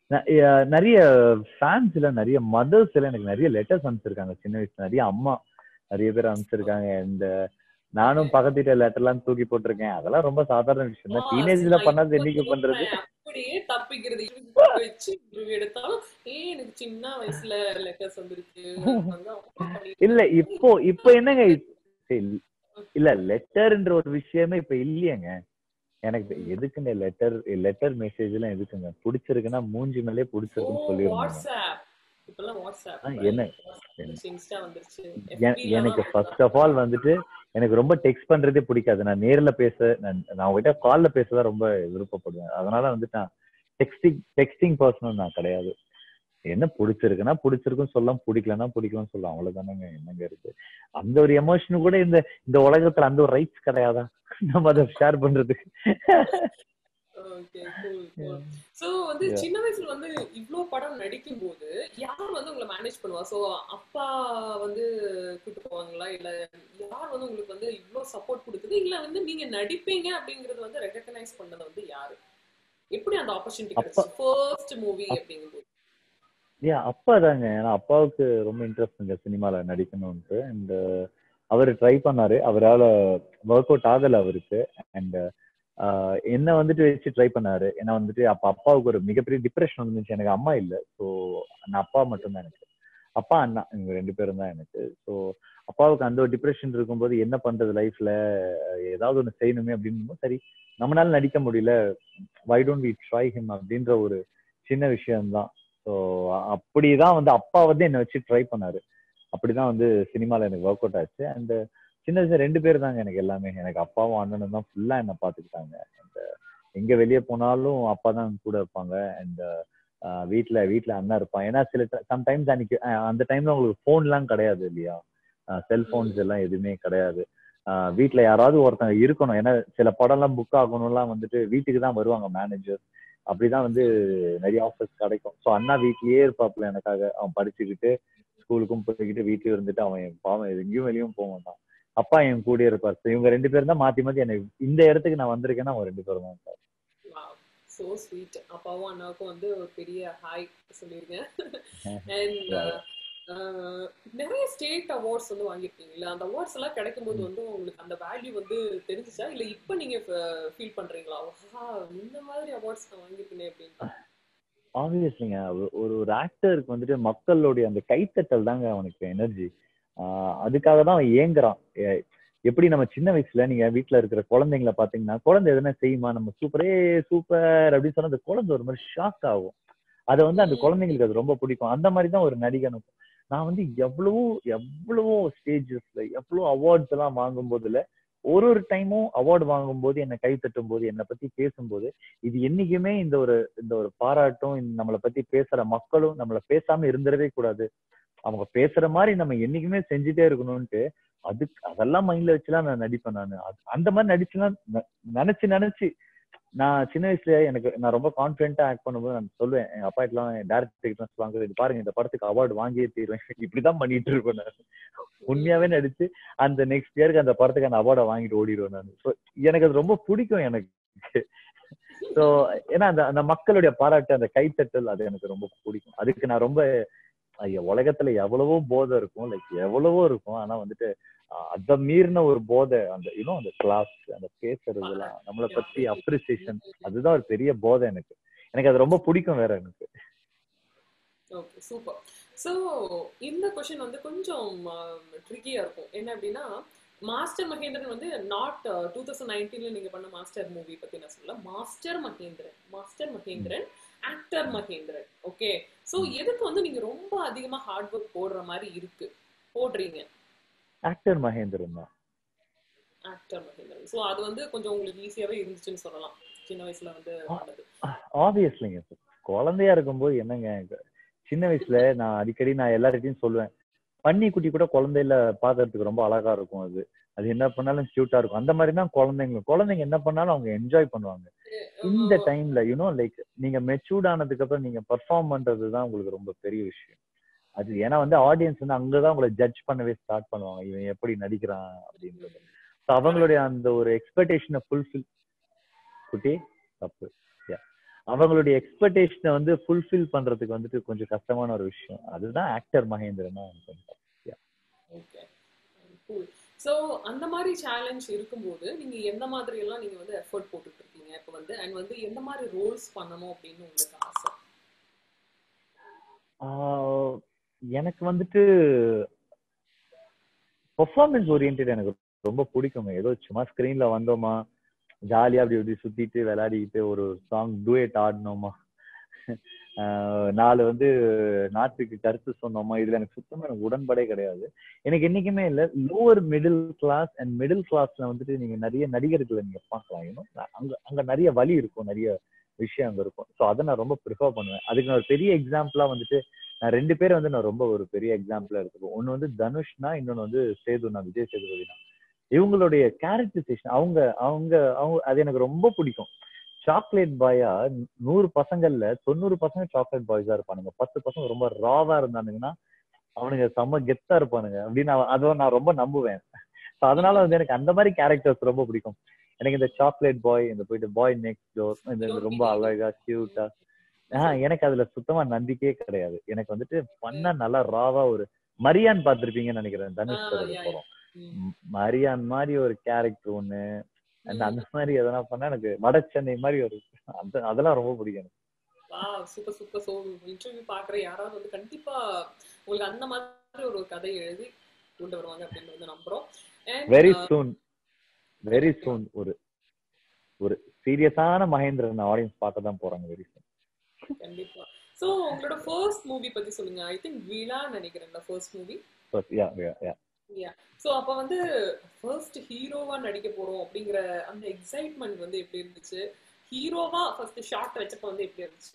நிறைய ஃபேன்ஸ்ல நிறைய மதர்ஸ் எல்லாம் எனக்கு நிறைய லெட்டர்ஸ் அனுப்பிச்சிருக்காங்க சின்ன வயசுல நிறைய அம்மா நிறைய பேர் அனுப்பிச்சிருக்காங்க அண்ட் நானும் பக்கத்து வீட்டு லெட்டர்லாம் தூக்கி போட்டிருக்கேன் அதெல்லாம் ரொம்ப சாதாரண விஷயம் தான் டீனேஜ்ல பண்ணது என்னைக்கு பண்றது அப்படியே தப்பிக்கிறது இவங்க photo வச்சு இவங்க எடுத்தாலும் ஏ எனக்கு சின்ன வயசுல லெட்டர்ஸ் வந்திருக்கு வந்து அவங்க பண்ணிட்டு இல்ல இப்போ இப்போ என்னங்க இப்- சரி, இல்ல லெட்டர்ன்ற ஒரு விஷயமே இப்ப இல்லையேங்க எனக்கு எதுக்குங்க லெட்டர் லெட்டர் மெசேஜ் எல்லாம் எதுக்குங்க பிடிச்சிருக்குன்னா மூஞ்சி மேலே ஓ பிடிச்சிருக்குன்னு சொல்லிருந்தாங்க வாட்ஸ்அப் இப்பெல்லாம் வாட்ஸ்அப் ஆ, என்ன- வந்துருச்சு இன்ஸ்டா வந்துருச்சு எ- FB ல எனக்கு எல்லாம் ஃபர்ஸ்ட் ஆஃப் ஆல் வந்துட்டு எனக்கு ரொம்ப டெக்ஸ்ட் பண்றதே பிடிக்காது நான் நேர்ல பேச நான் நான் உங்ககிட்ட கால்ல பேசதான் ரொம்ப விருப்பப்படுவேன் அதனால வந்துட்டு நான் டெக்ஸ்டிங் டெக்ஸ்டிங் பர்சனும் நான் கிடையாது என்ன பிடிச்சிருக்குன்னா பிடிச்சிருக்குன்னு சொல்லலாம் பிடிக்கலன்னா பிடிக்கலன்னு சொல்லலாம் அவ்வளவுதானங்க என்னங்க இருக்கு அந்த ஒரு எமோஷன் கூட இந்த இந்த உலகத்துல அந்த ஒரு ரைட்ஸ் கிடையாதா நம்ம அதை ஷேர் பண்றதுக்கு ஓகே கூல் கூல் சோ வந்து Yeah. சின்ன வயசுல வந்து இவ்ளோ படம் நடிக்கும் போது யார் வந்து உங்களை மேனேஜ் பண்ணுவா சோ அப்பா வந்து கூட்டு போவாங்களா இல்ல யார் வந்து உங்களுக்கு வந்து இவ்ளோ சப்போர்ட் கொடுக்குது இல்ல வந்து நீங்க நடிப்பீங்க அப்படிங்கறது வந்து ரெகக்னைஸ் பண்ணது வந்து யாரு எப்படி அந்த ஆப்பர்ச்சுனிட்டி அப்பா- கிடைச்சு ஃபர்ஸ்ட் மூவி அப்படிங்கும்போது ஏன் அப்பா தாங்க ஏன்னா அப்பாவுக்கு ரொம்ப இன்ட்ரெஸ்ட்ங்க சினிமால நடிக்கணும்ட்டு அண்ட் அவர் ட்ரை பண்ணாரு அவரால ஒர்க் அவுட் ஆகல அவருக்கு அண்ட் என்ன வந்துட்டு வச்சு ட்ரை பண்ணாரு ஏன்னா வந்துட்டு அப்ப அப்பாவுக்கு ஒரு மிகப்பெரிய டிப்ரெஷன் வந்துச்சு எனக்கு அம்மா இல்ல ஸோ நான் அப்பா மட்டும்தான் எனக்கு அப்பா அண்ணா இவங்க ரெண்டு பேரும் தான் எனக்கு ஸோ அப்பாவுக்கு அந்த ஒரு டிப்ரெஷன் இருக்கும்போது என்ன பண்றது லைஃப்ல ஏதாவது ஒன்று செய்யணுமே அப்படின்னு சரி நம்மளால நடிக்க முடியல why don't we try him அப்படின்ற ஒரு சின்ன விஷயம்தான் ஸோ அப்படிதான் வந்து அப்பா வந்து என்னை வச்சு ட்ரை பண்ணாரு அப்படிதான் வந்து சினிமால எனக்கு ஒர்க் அவுட் ஆச்சு அண்ட் சின்ன வயசுல ரெண்டு பேர் தாங்க எனக்கு எல்லாமே எனக்கு அப்பாவும் அண்ணனும் தான் ஃபுல்லா என்ன பாத்துக்கிட்டாங்க அண்ட் எங்க வெளியே போனாலும் அப்பா தான் கூட இருப்பாங்க அண்ட் வீட்ல வீட்ல அண்ணா இருப்பான் ஏன்னா சில சம்டைம்ஸ் அன்னைக்கு அஹ் அந்த டைம்ல உங்களுக்கு ஃபோன்லாம் கிடையாது இல்லையா செல்போன்ஸ் எல்லாம் எதுவுமே கிடையாது ஆஹ் வீட்ல யாராவது ஒருத்தங்க இருக்கணும் ஏன்னா சில படம்லாம் புக் ஆகணும்லாம் வந்துட்டு வீட்டுக்கு தான் வருவாங்க மேனேஜர் அப்படிதான் வந்து நிறைய ஆஃபர்ஸ் கிடைக்கும் ஸோ அண்ணா வீட்லயே இருப்பாப்புல எனக்காக அவன் படிச்சுக்கிட்டு ஸ்கூலுக்கும் போய்கிட்டு வீட்லயும் இருந்துட்டு அவன் பாவம் எங்கேயும் வெளியும் போக மாட்டான் அப்பா என் கூட இருப்பார் So இவங்க ரெண்டு பேரும் தான் மாத்தி மாத்தி என்ன இந்த இடத்துக்கு நான் வந்திருக்கேன்னா அவங்க ரெண்டு பேரும் தான் சார் சோ ஸ்வீட் அப்பாவும் அண்ணாவுக்கும் வந்து ஒரு பெரிய ஹாய் சொல்லிருங்க அண்ட் நிறைய ஸ்டேட் அவார்ட்ஸ் வந்து வாங்கியிருக்கீங்களா அந்த அவார்ட்ஸ் எல்லாம் கிடைக்கும் போது வந்து உங்களுக்கு அந்த வேல்யூ வந்து தெரிஞ்சுச்சா இல்ல இப்ப நீங்க ஃபீல் பண்றீங்களா ஆஹா இந்த மாதிரி அவார்ட்ஸ் நான் வாங்கியிருக்கேனே அப்படின்னு ஆப்வியஸ்லிங்க ஒரு ஒரு ஆக்டருக்கு வந்துட்டு மக்களுடைய அந்த கைத்தட்டல் தாங்க அவனுக்கு எனர்ஜி அதுக்காக தான் அவன் ஏங்குறான் எ- எப்படி நம்ம சின்ன வயசுல நீங்க வீட்ல இருக்கிற குழந்தைங்கள பாத்தீங்கன்னா குழந்தை எதனா செய்யுமா நம்ம சூப்பரே சூப்பர் அப்படின்னு சொன்னா அந்த குழந்தை ஒரு மாதிரி ஷாக் ஆகும் அதை வந்து அந்த குழந்தைங்களுக்கு அது ரொம்ப பிடிக்கும் அந்த மாதிரி தான் ஒரு நடிகனுக்கும் நான் வந்து எவ்வளவோ எவ்வளவோ ஸ்டேஜஸ்ல எவ்வளவோ அவார்ட்ஸ் எல்லாம் வாங்கும் போதுல ஒரு ஒரு டைமும் அவார்டு வாங்கும்போது என்னை கை தட்டும் போது என்னை பத்தி பேசும்போது இது என்னைக்குமே இந்த ஒரு இந்த ஒரு பாராட்டும் இந்த நம்மளை பத்தி பேசுற மக்களும் நம்மள பேசாம இருந்துடவே கூடாது அவங்க பேசுற மாதிரி நம்ம என்னைக்குமே செஞ்சுட்டே இருக்கணும்ட்டு அதுக்கு அதெல்லாம் மைண்ட்ல வச்சுலாம் நான் நடிப்பேன் நான் அந்த மாதிரி நடிச்சுலாம் ந- நினைச்சு நினைச்சு நான் சின்ன வயசுல எனக்கு நான் ரொம்ப கான்பிடென்ட்டா ஆக்ட் பண்ணும்போது நான் சொல்லுவேன் எங்க அப்பா கிட்டலாம் டேரக்டர் கிட்ட சொல்லுவாங்க இது பாருங்க இந்த படத்துக்கு அவார்டு வாங்கியே தீருவேன் இப்படிதான் பண்ணிட்டு இருப்பேன் நான் உண்மையாவே நடிச்சு அந்த நெக்ஸ்ட் இயருக்கு அந்த படத்துக்கு அந்த அவார்டை வாங்கிட்டு ஓடிடுவேன் நான் ஸோ எனக்கு அது ரொம்ப பிடிக்கும் எனக்கு ஸோ ஏன்னா அந்த அந்த மக்களுடைய பாராட்டு அந்த கைத்தட்டல் அது எனக்கு ரொம்ப பிடிக்கும் அதுக்கு நான் ரொம்ப ஐயா உலகத்துல எவ்வளவோ போதை இருக்கும் லைக் எவ்வளவோ இருக்கும் ஆனா வந்துட்டு அஹ், அதை மீறின ஒரு போதை அந்த இன்னும் அந்த கிளாஸ் அந்த பேசுறதுலாம் நம்மளை பத்தி அப்ரிசியேஷன் அதுதான் ஒரு பெரிய போதை எனக்கு எனக்கு அது ரொம்ப பிடிக்கும் வேற எனக்கு ஓகே சூப்பர் ஸோ இந்த கொஷின் வந்து கொஞ்சம் ட்ரிக்கியா இருக்கும் என்ன அப்படின்னா மாஸ்டர் மகேந்திரன் வந்து நாட் டூ தௌசண்ட் நைன்டீன்ல நீங்க பண்ண மாஸ்டர் மூவி பத்தி நான் சொல்லல master Mahendran master Mahendran actor Mahendran okay so எதுக்கு வந்து நீங்க ரொம்ப அதிகமா ஹார்ட் ஒர்க் போடுற மாதிரி இருக்கு போடுறீங்க ஆக்டர் மகேந்திரன் தான் ஆக்டர் மகேந்திரன் ஸோ அது வந்து கொஞ்சம் உங்களுக்கு ஈஸியாவே இருந்துச்சுன்னு சொல்லலாம் சின்ன வயசுல வந்து பண்ணது ஆப்வியஸ்லிங்க குழந்தையா இருக்கும்போது என்னங்க எனக்கு சின்ன வயசுல நான் அடிக்கடி நான் எல்லார்கிட்டயும் சொல்லுவேன் பன்னி குட்டி கூட குழந்தையில பாக்குறதுக்கு ரொம்ப அழகா இருக்கும் அது அது என்ன பண்ணாலும் கியூட்டா இருக்கும் அந்த மாதிரி தான் குழந்தைங்க குழந்தைங்க என்ன பண்ணாலும் அவங்க என்ஜாய் பண்ணுவாங்க இந்த டைம்ல யூனோ லைக் நீங்க மெச்சூர்ட் ஆனதுக்கு அப்புறம் நீங்க பெர்ஃபார்ம் பண்றது தான் உங்களுக்கு ரொம்ப பெரிய விஷயம் அது ஏன்னா வந்து ஆடியன்ஸ் வந்து அங்கதான் உங்களை ஜட்ஜ் பண்ணவே ஸ்டார்ட் பண்ணுவாங்க இவன் எப்படி நடிக்கிறான் அப்படின்றது So அவங்களுடைய அந்த ஒரு எக்ஸ்பெக்டேஷனை ஃபுல்ஃபில் குட்டி தப்பு Yeah. அவங்களுடைய எக்ஸ்பெக்டேஷனை வந்து ஃபுல்ஃபில் பண்றதுக்கு வந்துட்டு கொஞ்சம் கஷ்டமான ஒரு விஷயம் அதுதான் actor Mahendran okay cool so அந்த மாதிரி சேலஞ்ச் இருக்கும்போது நீங்க எந்த மாதிரி எல்லாம் நீங்க வந்து எஃபர்ட் போட்டுட்டு இருக்கீங்க இப்போ வந்து அண்ட் வந்து எந்த மாதிரி ரோல்ஸ் பண்ணணும் அப்படின்னு உங்களுக்கு ஆசை ஆஹ் எனக்கு வந்துட்டு பெர்ஃபார்மன்ஸ் ஓரியன்ட் எனக்கு ரொம்ப பிடிக்குங்க ஏதோ சும்மா ஸ்கிரீன்ல வந்தோமா ஜாலியா அப்படி இப்படி சுத்திட்டு விளையாடிக்கிட்டு ஒரு சாங் டூயட் ஆடினோமா ஆஹ் நாலு வந்து நாட்டுக்கு கருத்து சொன்னோமா இதுல எனக்கு சுத்தமா எனக்கு உடன்பாடே கிடையாது எனக்கு என்னைக்குமே இல்ல lower middle class and middle கிளாஸ்ல வந்துட்டு நீங்க நிறைய நடிகர்களை நீங்க பார்க்கலாம் you know. அங்க அங்க நிறைய வழி இருக்கும் நிறைய விஷயம் அங்க இருக்கும் ஸோ அதை நான் ரொம்ப ப்ரிஃபர் பண்ணுவேன் அதுக்கு நான் ஒரு பெரிய எக்ஸாம்பிளா வந்துட்டு நான் ரெண்டு பேரை வந்து நான் ரொம்ப ஒரு பெரிய எக்ஸாம்பிளா எடுத்துப்போம் ஒன்னு வந்து தனுஷ்னா இன்னொன்னு வந்து சேதுனா விஜய் சேதுபதினா இவங்களுடைய கேரக்டரைசேஷன் அவங்க அவங்க அவங்க அது எனக்கு ரொம்ப பிடிக்கும் சாக்லேட் பாயா நூறு பசங்கள்ல தொண்ணூறு பசங்க சாக்லேட் பாய்ஸா இருப்பானுங்க பத்து பசங்க ரொம்ப ராவா இருந்தானுங்கன்னா அவனுங்க செம்ம கெத்தா இருப்பானுங்க அப்படின்னு அவ- அதை நான் ரொம்ப நம்புவேன் So அதனால வந்து எனக்கு அந்த மாதிரி கேரக்டர்ஸ் ரொம்ப பிடிக்கும் எனக்கு இந்த சாக்லேட் பாய் இந்த போயிட்டு பாய் நெக்ஸ்ட் டோர் இந்த இந்த ரொம்ப அழகா கியூட்டா ஆஹ் எனக்கு அதுல சுத்தமா நம்பிக்கையே கிடையாது எனக்கு வந்துட்டு பண்ண நல்லா ராவா ஒரு மரியான் பார்த்திருப்பீங்கன்னு நினைக்கிறேன் தனுஷ் Ah, சாரோட yeah, yeah. படம் ம், மரியான் மாதிரி ஒரு கேரக்டர் ஒண்ணு அந்த அந்த மாதிரி எதனா பண்ணா எனக்கு வட சென்னை மாதிரி ஒரு அந்த அதெல்லாம் ரொம்ப பிடிக்கும் எனக்கு. வா சூப்பர் சூப்பர் ஸோ இன்டர்வியூ பார்க்குற யாராவது வந்து கண்டிப்பா உங்களுக்கு அந்த மாதிரி ஒரு கதை எழுதி கொண்டு வருவாங்க அப்படின்னு வந்து நம்புறோம் And, very uh, soon very soon ஒரு ஒரு சீரியஸான மகேந்திரன் ஆடியன்ஸ் பார்க்க தான் போறாங்க வெரி சூன் கண்டிப்பா சோ உங்களோட ஃபர்ஸ்ட் மூவி பத்தி சொல்லுங்க ஐ திங்க் விழா நினைக்கிறேன் first movie ya ya ya ya so அப்ப வந்து ஃபர்ஸ்ட் ஹீரோவா நடிக்க போறோம் அப்படிங்கிற அந்த எக்ஸைட்மெண்ட் வந்து எப்படி இருந்துச்சு ஹீரோவா ஃபர்ஸ்ட் ஷாட் வச்சப்ப வந்து எப்படி இருந்துச்சு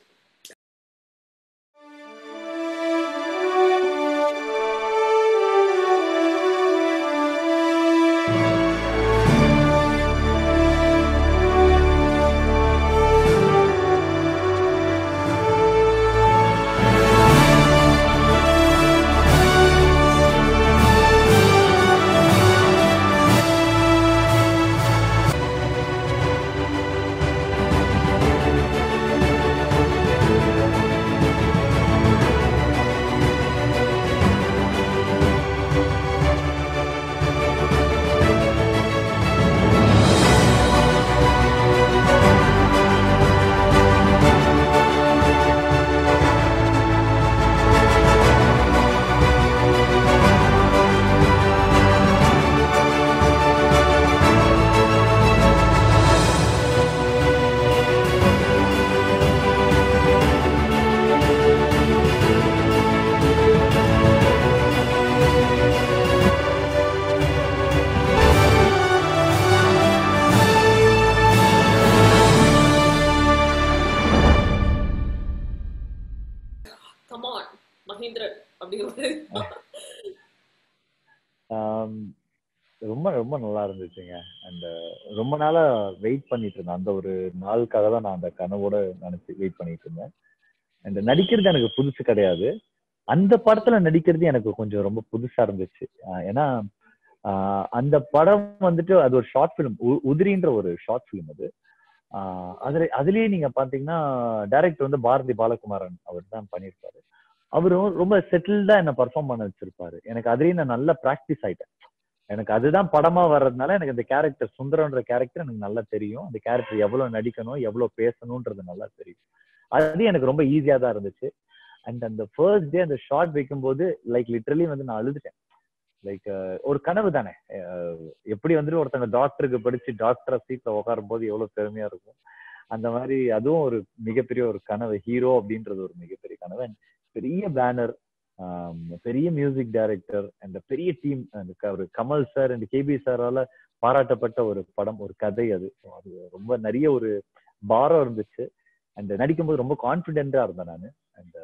அப்படிங்கிற மாதிரி ஆம், ரொம்ப ரொம்ப நல்லா இருந்துச்சுங்க அண்ட் ரொம்ப நாளா வெயிட் பண்ணிட்டு இருந்தேன் அந்த ஒரு நாளுக்காக தான் நான் அந்த கனவோட நினைச்சு வெயிட் பண்ணிட்டு இருந்தேன் அண்ட் நடிக்கிறது எனக்கு புதுசு கிடையாது அந்த படத்துல நடிக்கிறது எனக்கு கொஞ்சம் ரொம்ப புதுசா இருந்துச்சு ஆஹ் ஏன்னா ஆஹ் அந்த படம் வந்துட்டு அது ஒரு ஷார்ட் ஃபிலிம் உதிரின்ற ஒரு ஷார்ட் ஃபிலிம் அது ஆஹ் அதுல அதுலயே நீங்க பாத்தீங்கன்னா டைரக்டர் வந்து பாரதி பாலகுமாரன் அவர் தான் பண்ணியிருப்பாரு அவரும் ரொம்ப செட்டில்டா என்ன பர்ஃபார்ம் பண்ண வச்சிருப்பாரு எனக்கு அதுலயே நான் நல்லா ப்ராக்டிஸ் ஆயிட்டேன் எனக்கு அதுதான் படமா வர்றதுனால எனக்கு இந்த கேரக்டர் சுந்தரன்ற கேரக்டர் எனக்கு நல்லா தெரியும் அந்த கேரக்டர் எவ்வளவு நடிக்கணும் எவ்வளவு பேசணும்ன்றது நல்லா தெரியும் அது எனக்கு ரொம்ப ஈஸியா தான் இருந்துச்சு அண்ட் அந்த ஃபர்ஸ்ட் டே அந்த ஷார்ட் வைக்கும்போது லைக் லிட்டரலி வந்து நான் அழுதுட்டேன் லைக் ஒரு கனவு தானே அஹ் எப்படி வந்துட்டு ஒருத்தங்க டாக்டருக்கு படிச்சு டாக்டரா சீட்ல உட்காரும் போது எவ்வளவு பெருமையா இருக்கும் அந்த மாதிரி அதுவும் ஒரு மிகப்பெரிய ஒரு கனவு ஹீரோ அப்படின்றது ஒரு மிகப்பெரிய கனவு And பெரிய பேனர் பெரிய மியூசிக் டைரக்டர் அண்ட் பெரிய டீம் ஒரு கமல் சார் அண்ட் கேபி சாரால பாராட்டப்பட்ட ஒரு படம் ஒரு கதை அது So அது ரொம்ப நிறைய ஒரு பாரம் இருந்துச்சு அண்ட் நடிக்கும்போது ரொம்ப கான்பிடென்டா இருந்தேன் நான் அண்ட்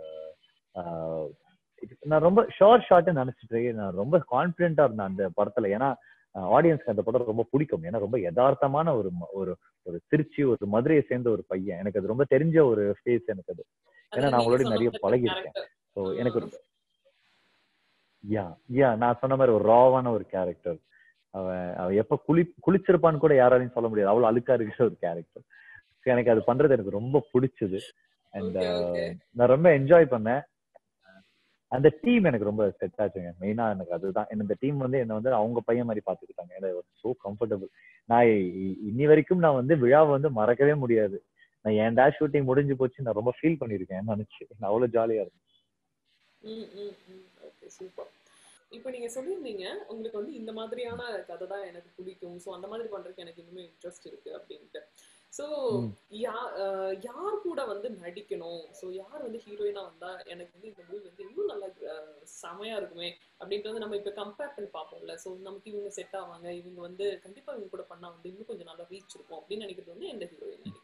நான் ரொம்ப ஷார்ட் ஷார்ட் நினைச்சிட்டு இருக்கேன். நான் ரொம்ப கான்பிடென்டா இருந்தேன் அந்த படத்துல ஏன்னா ஆடியன்ஸ்க்கு அந்த படம் ரொம்ப பிடிக்கும் ஏன்னா ரொம்ப யதார்த்தமான ஒரு ம- ஒரு ஒரு திருச்சி ஒரு மதுரையை சேர்ந்த ஒரு பையன் எனக்கு அது ரொம்ப தெரிஞ்ச ஒரு ஃபேஸ் எனக்கு அது ஏன்னா நான் அவங்களோட நிறைய பழகியிருக்கேன் ஸோ எனக்கு ஒரு யா யா நான் சொன்ன மாதிரி ஒரு ராவான ஒரு கேரக்டர் அவன் அவன் எப்ப குளி குளிச்சிருப்பான்னு கூட யாராலையும் சொல்ல முடியாது அவ்வளவு அழுக்கா இருக்கிற ஒரு கேரக்டர் எனக்கு அது பண்றது எனக்கு ரொம்ப பிடிச்சது அண்ட் Okay, okay. நான் ரொம்ப என்ஜாய் பண்ணேன் அந்த டீம் எனக்கு ரொம்ப செட் ஆச்சுங்க மெயினா எனக்கு அதுதான் என்ன இந்த டீம் வந்து என்ன வந்து அவங்க பையன் மாதிரி பாத்துக்கிட்டாங்க ஏன்னா சோ கம்ஃபர்டபுள் நான் இ- இன்னி வரைக்கும் நான் வந்து விழாவை வந்து மறக்கவே முடியாது நான் ஏன்டா ஷூட்டிங் முடிஞ்சு போச்சு நான் ரொம்ப ஃபீல் பண்ணிருக்கேன் நினைச்சு நான் அவ்வளவு ஜாலியா இருந்தேன் ம் ம் ம் ஓகே சூப்பர் இப்போ நீங்க சொல்லியிருந்தீங்க உங்களுக்கு வந்து இந்த மாதிரியான கதை தான் எனக்கு பிடிக்கும் ஸோ அந்த மாதிரி பண்றதுக்கு எனக்கு இன்னுமே இன்ட்ரெஸ்ட் இருக்கு அப்படின்ட்டு ஸோ ம். யா அஹ் யார் கூட வந்து நடிக்கணும் ஸோ யார் வந்து ஹீரோயினா வந்தா எனக்கு வந்து இந்த மூவி வந்து இன்னும் நல்லா அஹ், செமையா இருக்குமே அப்படின்ட்டு வந்து நம்ம இப்போ கம்பேர் பண்ணி பார்ப்போம்ல ஸோ நமக்கு இவங்க செட் ஆவாங்க இவங்க வந்து கண்டிப்பா இவங்க கூட பண்ணா வந்து இன்னும் கொஞ்சம் நல்லா ரீச் இருக்கும் அப்படின்னு நினைக்கிறது வந்து எந்த ஹீரோயின் நினைக்கிறேன்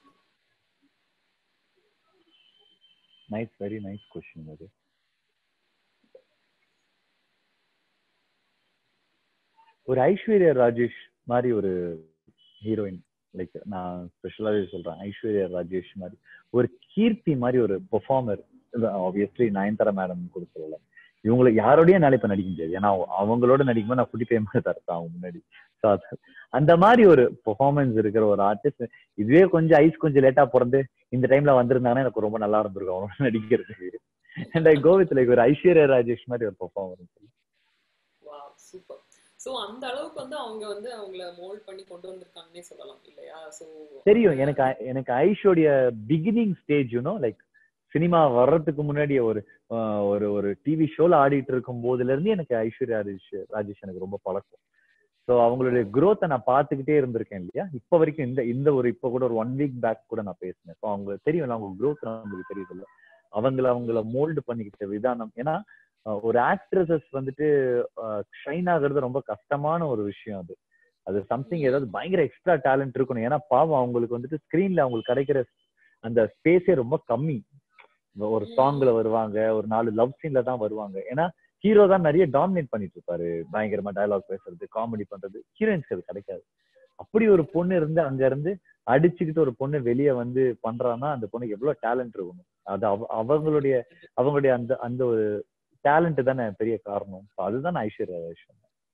நைஸ் வெரி நைஸ் கொஸ்டின் அது ஒரு ஐஸ்வர்யா ராஜேஷ் மாதிரி ஒரு ஹீரோயின் லைக் நான் ஸ்பெஷலாவே சொல்றேன் ஐஸ்வர்யா ராஜேஷ் மாதிரி ஒரு கீர்த்தி மாதிரி ஒரு பெர்ஃபார்மர் ஆப்வியஸ்லி நயன்தாரா மேடம் கூட சொல்லலாம் இவங்களை யாரோடய என்னால இப்ப நடிக்க முடியாது ஏன்னா அவ- அவங்களோட நடிக்கும்போது நான் குட்டி பையன் மாதிரி தான் இருப்பேன் அவங்க முன்னாடி So அது- அந்த மாதிரி ஒரு பெர்ஃபார்மன்ஸ் இருக்கிற ஒரு ஆர்டிஸ்ட் இதுவே கொஞ்சம் ஐஸ் கொஞ்சம் லேட்டா பிறந்து இந்த டைம்ல வந்திருந்தாங்கன்னா எனக்கு ரொம்ப நல்லா இருந்திருக்கும் அவனோட நடிக்கிறதுக்கு and I go with like ஒரு ஐஸ்வர்யா ராஜேஷ் மாதிரி ஒரு பெர்ஃபார்மன்ஸ் வா சூப்பர் ஸோ அந்த அளவுக்கு வந்து அவங்க வந்து அவங்கள மோல்ட் பண்ணி கொண்டு வந்திருக்காங்கன்னே சொல்லலாம் இல்லையா ஸோ தெரியும் எனக்கு ஐ- எனக்கு ஐஷோடைய beginning stage you know like cinema வர்றதுக்கு முன்னாடி ஒரு ஆஹ், ஒரு ஒரு டிவி ஷோல ஆடிட்டு இருக்கும் போதுல இருந்து எனக்கு ஐஸ்வர்யா ராஜேஷ் ராஜேஷ் எனக்கு ரொம்ப பழக்கம் ஸோ அவங்களுடைய growth-அ நான் பார்த்துக்கிட்டே இருந்திருக்கேன் இல்லையா இப்போ வரைக்கும் இந்த இந்த ஒரு இப்போ கூட ஒரு ஒன் வீக் பேக் கூட நான் பேசினேன் ஸோ அவங்க தெரியும்ல அவங்க growth நம்மளுக்கு தெரியுதுல்ல அவங்கள அவங்கள மோல்டு பண்ணிக்கிட்ட விதானம் ஏன்னா ஆஹ், ஒரு ஆக்ட்ரஸஸ் வந்துட்டு ஷைன் ஆகுறது ரொம்ப கஷ்டமான ஒரு விஷயம் அது அது சம்திங் ஏதாவது பயங்கர எக்ஸ்ட்ரா டேலண்ட் இருக்கணும் ஏன்னா பாவம் அவங்களுக்கு வந்துட்டு ஸ்கிரீன்ல அவங்களுக்கு கிடைக்கிற அந்த ஸ்பேஸே ரொம்ப கம்மி ஒரு சாங்ல வருவாங்க ஒரு நாலு லவ் சீன்ல தான் வருவாங்க ஏன்னா ஹீரோ தான் நிறைய டாமினேட் பண்ணிட்டு இருப்பாரு பயங்கரமா டயலாக் பேசுறது காமெடி பண்றது ஹீரோயின்ஸ்க்கு அது கிடைக்காது அப்படி ஒரு பொண்ணு இருந்து அங்க இருந்து அடிச்சுக்கிட்டு ஒரு பொண்ணு வெளியே வந்து பண்றான்னா அந்த பொண்ணுக்கு எவ்வளவு டேலண்ட் இருக்கணும் அது அவ- அவங்களுடைய அவங்களுடைய அந்த அந்த ஒரு டேலண்ட் தானே பெரிய காரணம் So அதுதான் நான் Aishwarya Rajesh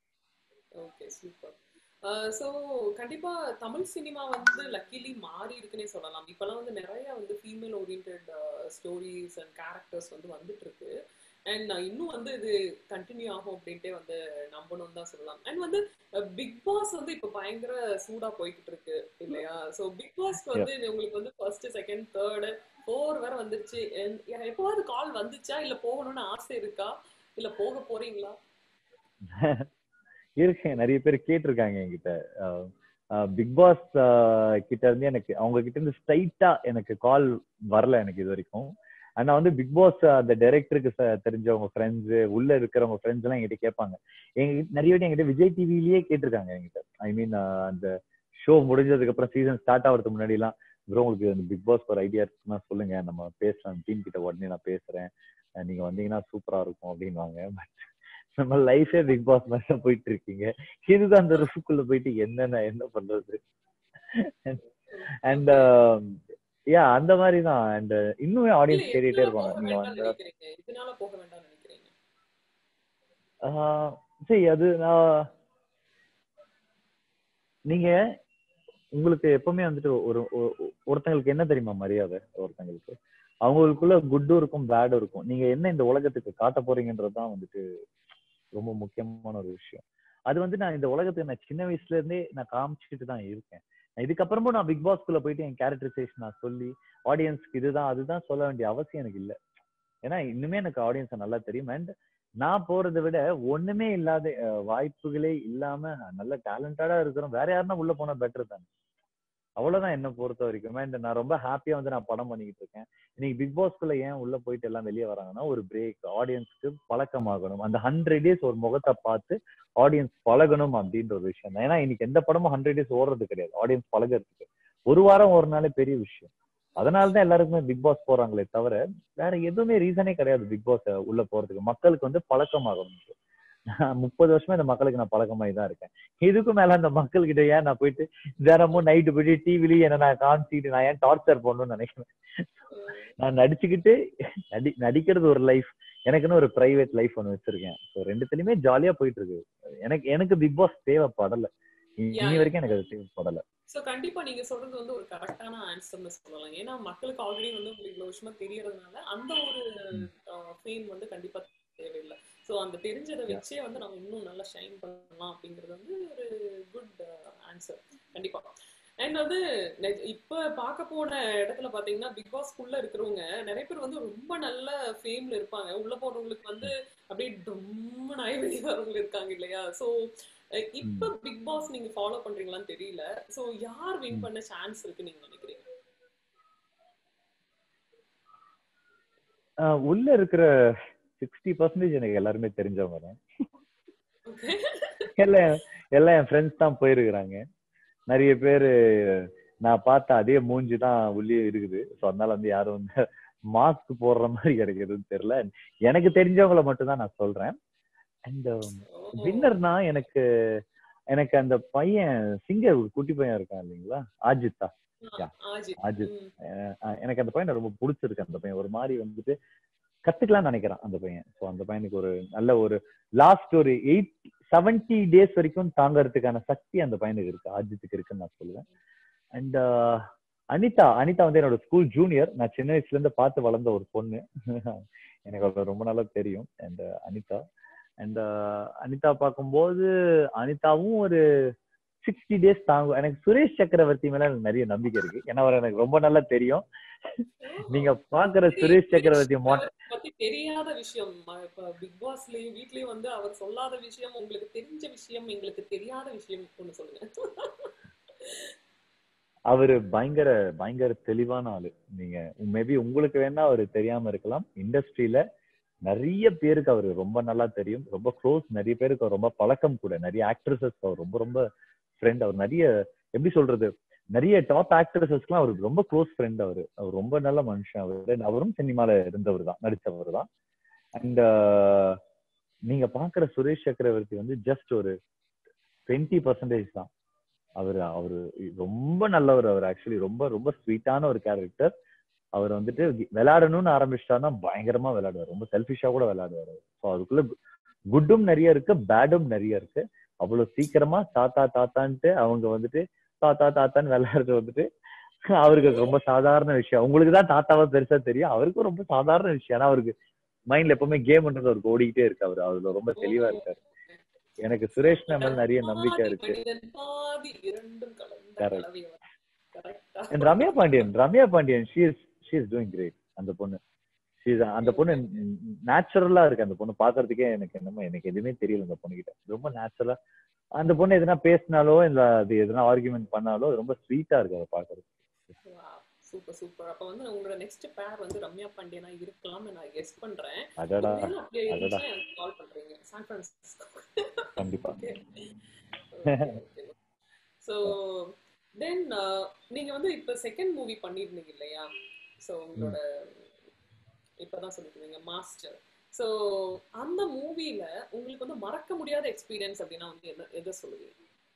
okay super so கண்டிப்பா தமிழ் சினிமா வந்து லக்கிலி மாறி இருக்குன்னே சொல்லலாம் இப்பெல்லாம் வந்து நிறைய வந்து female orient stories and characters வந்து வந்துட்டு இருக்கு அண்ட் இன்னும் வந்து இது கண்டினியூ ஆகும் அப்படின்ட்டே வந்து நம்பணும் தான் சொல்லலாம் அண்ட் வந்து பிக் பாஸ் வந்து இப்போ பயங்கர சூடா போய்கிட்டு இருக்கு இல்லையா ஸோ பிக் பாஸ்க்கு வந்து உங்களுக்கு வந்து ஃபர்ஸ்ட் செகண்ட் தேர்டு ஃபோர் வரை வந்துருச்சு And எப்போவாவது கால் வந்துச்சா இல்ல போகணும்னு ஆசை இருக்கா இல்ல போக போறீங்களா இருக்கேன் நிறைய பேர் கேட்டிருக்காங்க என்கிட்ட பிக் பாஸ் கிட்ட இருந்து எனக்கு அவங்க கிட்ட இருந்து ஸ்ட்ரைட்டா எனக்கு கால் வரல எனக்கு இது வரைக்கும் ஆனா வந்து பிக் பாஸ் அந்த டைரக்டருக்கு தெரிஞ்சவங்க ஃப்ரெண்ட்ஸ் உள்ள இருக்கிறவங்க ஃப்ரெண்ட்ஸ் எல்லாம் என்கிட்ட கேட்பாங்க எங்க நிறைய வாட்டி என்கிட்ட விஜய் டிவிலயே கேட்டிருக்காங்க என்கிட்ட ஐ மீன் அந்த ஷோ முடிஞ்சதுக்கு அப்புறம் சீசன் ஸ்டார்ட் ஆகிறதுக்கு முன்னாடி எல்லாம் ப்ரோ உங்களுக்கு அந்த பிக் பாஸ் ஒரு ஐடியா இருக்குன்னா சொல்லுங்க நம்ம பேசலாம் டீம் கிட்ட உடனே நான் பேசுறேன் அஹ் நீங்க வந்தீங்கன்னா சூப்பரா இருக்கும் அப்படின்வாங்க பட் நம்ம லைஃபே பிக் பாஸ் மாதிரி தான் போயிட்டு இருக்கீங்க இதுதான் அந்த ரூஃபுக்குள்ள போயிட்டு என்னென்ன என்ன பண்றது அண்ட் யா அந்த மாதிரி தான் அண்ட் இன்னுமே இல்ல ஆடியன்ஸ் கேட்டுட்டே எதனால இருப்பாங்க போக நீங்க வேண்டாம்னு வந்து நினைக்கிறீங்க இதனால போக வேண்டாம்னு நினைக்கிறீங்க ஆஹ் சரி அது நான் நீங்க உங்களுக்கு எப்பவுமே வந்துட்டு ஒரு ஒரு- ஒருத்தங்களுக்கு என்ன தெரியுமா மரியாதை ஒருத்தங்களுக்கு அவங்களுக்குள்ள குட்டும் இருக்கும் பேடும் இருக்கும் நீங்க என்ன இந்த உலகத்துக்கு காட்ட போறீங்கன்றது தான் வந்துட்டு ரொம்ப முக்கியமான ஒரு விஷயம் அது வந்து நான் இந்த உலகத்துக்கு நான் சின்ன வயசுல இருந்தே நான் காமிச்சிட்டு தான் இருக்கேன் இதுக்கப்புறமும் நான் பிக் பாஸ்க்குள்ள போயிட்டு என் கேரக்டரைசேஷன் நான் சொல்லி ஆடியன்ஸ்க்கு இதுதான் அதுதான் சொல்ல வேண்டிய அவசியம் எனக்கு இல்லை ஏன்னா இன்னுமே எனக்கு ஆடியன்ஸை நல்லா தெரியும் அண்ட் நான் போறதை விட ஒண்ணுமே இல்லாத அஹ், வாய்ப்புகளே இல்லாம நல்ல டேலண்டடா இருக்கிறோம் வேற யாருன்னா உள்ள போனா பெட்டர் தானே அவ்வளவுதான் என்ன பொறுத்த வரைக்கும் அண்ட் நான் ரொம்ப ஹாப்பியா வந்து நான் படம் பண்ணிக்கிட்டு இருக்கேன் இன்னைக்கு பிக் பாஸ்க்குள்ள ஏன் உள்ள போயிட்டு எல்லாம் வெளியே வராங்கன்னா ஒரு பிரேக் ஆடியன்ஸ்க்கு பழக்கமாகணும் அந்த ஹண்ட்ரட் டேஸ் ஒரு முகத்தை பார்த்து ஆடியன்ஸ் பழகணும் அப்படின்ற ஒரு விஷயம் தான் ஏன்னா இன்னைக்கு எந்த படமும் ஹண்ட்ரட் டேஸ் ஓடுறது கிடையாது ஆடியன்ஸ் பழகிறதுக்கு ஒரு வாரம் ஒரு நாளே பெரிய விஷயம் அதனால தான் எல்லாருக்குமே பிக் பாஸ் போறாங்களே தவிர வேற எதுவுமே ரீசனே கிடையாது பிக் பாஸ் உள்ள போறதுக்கு மக்களுக்கு வந்து பழக்கமாகணும் முப்பது வருஷமா இந்த மக்களுக்கு நான் பழக்கமாகி தான் இருக்கேன் இதுக்கும் மேல அந்த மக்கள் கிட்ட ஏன் நான் போயிட்டு தினமும் நைட்டு போயிட்டு டிவிலயும் என்ன நான் காமிச்சிட்டு நான் ஏன் டார்ச்சர் பண்ணணும்னு நினைக்கிறேன் நான் நடிச்சுக்கிட்டு நடி நடிக்கிறது ஒரு லைஃப் எனக்குன்னு ஒரு பிரைவேட் லைஃப் ஒன்று வச்சிருக்கேன் ஸோ ரெண்டுத்துலயுமே ஜாலியா போயிட்டு இருக்கு எனக்கு எனக்கு பிக் பாஸ் தேவைப்படல இனி வரைக்கும் எனக்கு அது தேவைப்படல சோ கண்டிப்பா நீங்க சொல்றது வந்து ஒரு கரெக்டான ஆன்சர்னு சொல்லலாம் ஏன்னா மக்களுக்கு ஆல்ரெடி வந்து உங்களுக்கு இவ்வளவு வருஷமா தெரியறதுனால அந்த ஒரு ஃபேம் வந்து கண்டிப்பா தேவையில்லை சோ அந்த தெரிஞ்சதை வச்சே வந்து நம்ம இன்னும் நல்லா ஷைன் பண்ணலாம் அப்படிங்கிறது வந்து ஒரு குட் ஆன்சர் கண்டிப்பா அண்ட் வந்து நெ- இப்ப பார்க்க போன இடத்துல பாத்தீங்கன்னா பிக் பாஸ்க்குள்ள இருக்கிறவங்க நிறைய பேர் வந்து ரொம்ப நல்ல ஃபேம்ல இருப்பாங்க உள்ள போறவங்களுக்கு வந்து அப்படியே டொம்முன்னு ஆகி வெளியே வரவங்க இருக்காங்க இல்லையா சோ இப்ப பிக் பாஸ் நீங்க ஃபாலோ பண்றீங்களான்னு தெரியல சோ யார் வின் பண்ண சான்ஸ் இருக்கு நீங்க நினைக்கிறீங்க ஆஹ் உள்ள இருக்கிற சிக்ஸ்டி பர்சன்டேஜ் எனக்கு எல்லாருமே தெரிஞ்சவங்க தான் ஓகே எல்லாம் எல்லாம் என் ஃப்ரெண்ட்ஸ் தான் போயிருக்கிறாங்க நிறைய பேர் நான் பார்த்த அதே மூஞ்சி தான் உள்ளே இருக்குது ஸோ அதனால வந்து யாரும் வந்து மாஸ்க் போடுற மாதிரி எனக்கு எதுவும் தெரியல எனக்கு தெரிஞ்சவங்கள மட்டும் தான் நான் சொல்றேன் அண்ட் வின்னர்னா எனக்கு எனக்கு அந்த பையன் சிங்கர் ஒரு குட்டி பையன் இருக்கான் இல்லைங்களா ஆஜித்தா Yeah. ஆஜித் அஜித் ம். அஹ் அஹ் எனக்கு அந்த பையனை ரொம்ப பிடிச்சிருக்கு அந்த பையன் ஒரு மாதிரி வந்துட்டு கத்துக்கலாம்னு நினைக்கிறான் அந்த பையன் ஸோ அந்த பையனுக்கு ஒரு நல்ல ஒரு லாஸ்ட் ஒரு எயிட் செவன்டி டேஸ் வரைக்கும் தாங்கறதுக்கான சக்தி அந்த பையனுக்கு இருக்கு அஜித்துக்கு இருக்குன்னு நான் சொல்லுவேன் அண்ட் அனிதா அனிதா வந்து என்னோட ஸ்கூல் ஜூனியர் நான் சின்ன வயசுல இருந்து பார்த்து வளர்ந்த ஒரு பொண்ணு எனக்கு அவளை ரொம்ப நல்லா தெரியும் அண்ட் அனிதா அண்ட் அனிதா பார்க்கும்போது அனிதாவும் ஒரு சிக்ஸ்டி டேஸ் தாங்கும் எனக்கு சுரேஷ் சக்கரவர்த்தி மேல எனக்கு நிறைய நம்பிக்கை இருக்கு ஏன்னா அவர் எனக்கு ரொம்ப நல்லா தெரியும் நீங்க பாக்குற சுரேஷ் சக்கரவர்த்தி மொட்டை அவரை பத்தி தெரியாத விஷயம் ம- இப்ப பிக் பாஸ்லயும் வீட்லயும் வந்து அவர் சொல்லாத விஷயம் உங்களுக்கு தெரிஞ்ச விஷயம் எங்களுக்கு தெரியாத விஷயம் ஒண்ணு சொல்லுங்க அவரு பயங்கர பயங்கர தெளிவான ஆளு நீங்க மேபி உங்களுக்கு வேணா அவரு தெரியாம இருக்கலாம் இண்டஸ்ட்ரியில நிறைய பேருக்கு அவரு ரொம்ப நல்லா தெரியும் ரொம்ப க்ளோஸ் நிறைய பேருக்கு அவர் ரொம்ப பழக்கம் கூட நிறைய ஆக்ட்ரஸஸ் அவர் ரொம்ப ரொம்ப ஃப்ரெண்ட் அவர் நிறைய எப்படி சொல்றது நிறைய டாப் ஆக்ட்ரஸஸ்க்குலாம் அவருக்கு ரொம்ப க்ளோஸ் ஃப்ரெண்ட் அவரு அவர் ரொம்ப நல்ல மனுஷன் அவரு அவரும் சினிமால இருந்தவர் தான் நடிச்சவர் தான் அண்ட் நீங்க பாக்குற சுரேஷ் சக்கரவர்த்தி வந்து ஜஸ்ட் ஒரு டுவெண்ட்டி பர்சன்டேஜ் தான் அவர் அவரு ரொம்ப நல்லவர் அவர் ஆக்சுவலி ரொம்ப ரொம்ப ஸ்வீட்டான ஒரு கேரக்டர் அவர் வந்துட்டு விளையாடணும்னு ஆரம்பிச்சிட்டாருன்னா பயங்கரமா விளையாடுவார் ரொம்ப செல்ஃபிஷா கூட விளையாடுவார் ஸோ அதுக்குள்ள குட்டும் நிறைய இருக்கு பேடும் நிறைய இருக்கு அவ்வளவு சீக்கிரமா தாத்தா தாத்தான்ட்டு அவங்க வந்துட்டு தாத்தா தாத்தான்னு விளையாடுறது வந்துட்டு அவருக்கு அது ரொம்ப சாதாரண விஷயம் உங்களுக்கு தான் தாத்தாவா பெருசா தெரியும் அவருக்கும் ரொம்ப சாதாரண விஷயம் ஆனா அவருக்கு மைண்ட்ல எப்பவுமே கேம்ன்றது அவருக்கு ஓடிக்கிட்டே இருக்கு அவர் அதுல ரொம்ப தெளிவா இருக்காரு எனக்கு சுரேஷ் மேல நிறைய நம்பிக்கை இருக்கு மனிதன் பாதி இரண்டும் கலந்த Correct. கலவையவர் கரெக்டா And Ramya Pandian Ramya Pandian she is she is doing great அந்த பொண்ணு She is- அந்த பொண்ணு நேச்சுரலா இருக்கு அந்த பொண்ணு பாக்குறதுக்கே எனக்கு என்னமோ எனக்கு எதுவுமே தெரியல அந்த பொண்ணு கிட்ட ரொம்ப நேச்சுரலா அந்த பொண்ணு எதுனா பேசினாலோ இல்ல அது எதுனா ஆர்குமெண்ட் பண்ணாலோ அது ரொம்ப ஸ்வீட்டா இருக்கு அதை பாக்குறது சூப்பர் சூப்பர் அப்ப வந்து உங்களோட நெக்ஸ்ட் பேர் வந்து ரம்யா பாண்டியனா இருக்கலாம்னு நான் கெஸ் பண்றேன் அடடா ஒருவேளை அப்படியே அடடா இருந்துச்சுன்னா எனக்கு கால் பண்றீங்க சான் பிரான்சிஸ்கோ கண்டிப்பா ஸோ தென் நீங்க வந்து இப்ப செகண்ட் மூவி பண்ணிருந்தீங்க இல்லையா ஸோ உங்களோட இப்பதான் சொல்லிருந்தீங்க மாஸ்டர் சோ அந்த மூவில உங்களுக்கு வந்து மறக்க முடியாத எக்ஸ்பீரியன்ஸ் அப்படின்னா வந்து என்ன எதை சொல்லுவீங்க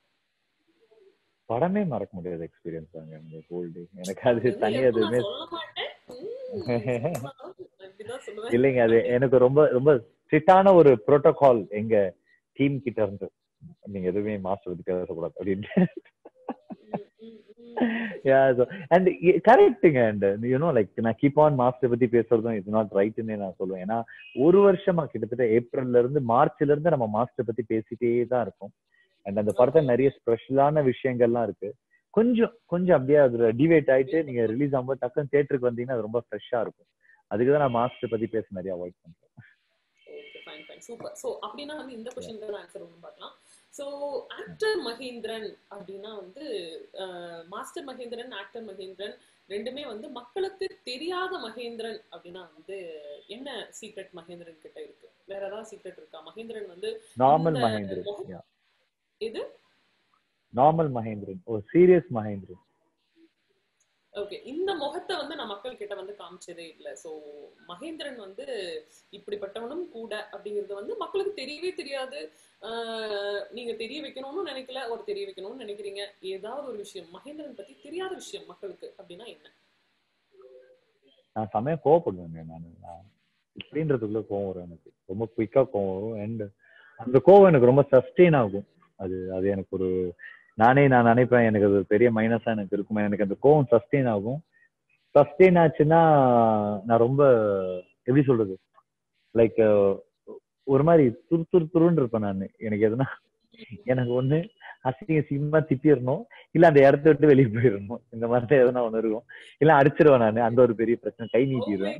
படமே மறக்க முடியாத எக்ஸ்பீரியன்ஸ் தாங்க இந்த ஹோல் டே எனக்கு அது வந்து தனி எதுவும் எதுவுமே நான் சொல்ல மாட்டேன் உம், நான் இப்படிதான் சொல்லுவேன் இல்லைங்க அது எனக்கு ரொம்ப ரொம்ப ஸ்ட்ரிக்டான ஒரு புரோட்டோகால் எங்க டீம் கிட்ட இருந்து நீங்க எதுவுமே மாஸ்டர் பத்தி பேசக்கூடாது அப்படின்ட்டு உம், உம், உம். அண்ட் கரெக்டுங்க அண்ட் யூனோ லைக் நான் கீப் ஆன் மாஸ்டர் பத்தி பேசுறதும் இட்ஸ் நாட் ரைட்னே நான் சொல்லுவேன் ஏன்னா ஒரு வருஷமா கிட்டத்தட்ட ஏப்ரல்ல இருந்து மார்ச்ல இருந்து நம்ம மாஸ்டர் பத்தி பேசிட்டே தான் இருக்கோம் அண்ட் அந்த படத்துல நிறைய ஸ்பெஷலான விஷயங்கள்லாம் இருக்கு கொஞ்சம் கொஞ்சம் அப்படியே அதுல டிவேட் ஆயிட்டு நீங்க ரிலீஸ் ஆகும்போது டக்குன்னு தியேட்டருக்கு வந்தீங்கன்னா அது ரொம்ப ஃப்ரெஷ்ஷா இருக்கும் அதுக்கு தான் நான் மாஸ்டர் பத்தி பேச நிறைய அவாய்ட் பண்றேன் okay fine fine super so அப்படின்னா வந்து இந்த கொஸ்டின் ஆன்சர் ஒன்று பார்க்கலாம் ஸோ ஆக்டர் மகேந்திரன் அப்படின்னா வந்து மாஸ்டர் மகேந்திரன் ஆக்டர் மகேந்திரன் ரெண்டுமே வந்து மக்களுக்கு தெரியாத மகேந்திரன் அப்படின்னா வந்து என்ன சீக்ரெட் மகேந்திரன் கிட்ட இருக்கு வேற ஏதாவது சீக்ரெட் இருக்கா மகேந்திரன் வந்து நார்மல் இந்த மகேந்திரன் முகம்- yeah. இது normal Mahendran oh serious Mahendran okay இந்த முகத்தை வந்து நான் மக்கள் கிட்ட வந்து காமிச்சதே இல்லை ஸோ மகேந்திரன் வந்து இப்படிப்பட்டவனும் கூட அப்படிங்கிறது வந்து மக்களுக்கு தெரியவே தெரியாது ஆஹ் நீங்க தெரிய வைக்கணும்னு நினைக்கல ஒரு தெரிய வைக்கணும்னு நினைக்கிறீங்க ஏதாவது ஒரு விஷயம் மகேந்திரன் பத்தி தெரியாத விஷயம் மக்களுக்கு அப்படின்னா என்ன நான் செமையா கோவப்படுவேங்க நான் நான் இப்படின்றதுக்குள்ள கோவம் வரும் எனக்கு ரொம்ப குயிக்கா கோவம் வரும் அண்ட் அந்த கோவம் எனக்கு ரொம்ப சஸ்டெயின் ஆகும் அது அது எனக்கு ஒரு நானே நான் நினைப்பேன் எனக்கு அது ஒரு பெரிய மைனஸா எனக்கு இருக்குமே எனக்கு அந்த கோவம் சஸ்டெயின் ஆகும் சஸ்டெயின் ஆச்சுன்னா நான் ரொம்ப எப்படி சொல்றது லைக் ஒரு மாதிரி துரு துரு துருன்னு இருப்பேன் நான் எனக்கு எதுனா எனக்கு ஒண்ணு அசிங்க அசிங்கமா திட்டிடணும் இல்ல அந்த இடத்த விட்டு வெளியே போயிடணும் இந்த மாதிரி தான் எதனா ஒண்ணு இருக்கும் இல்ல அடிச்சிருவேன் நான் அந்த ஒரு பெரிய பிரச்சனை கை நீட்டிடுவேன்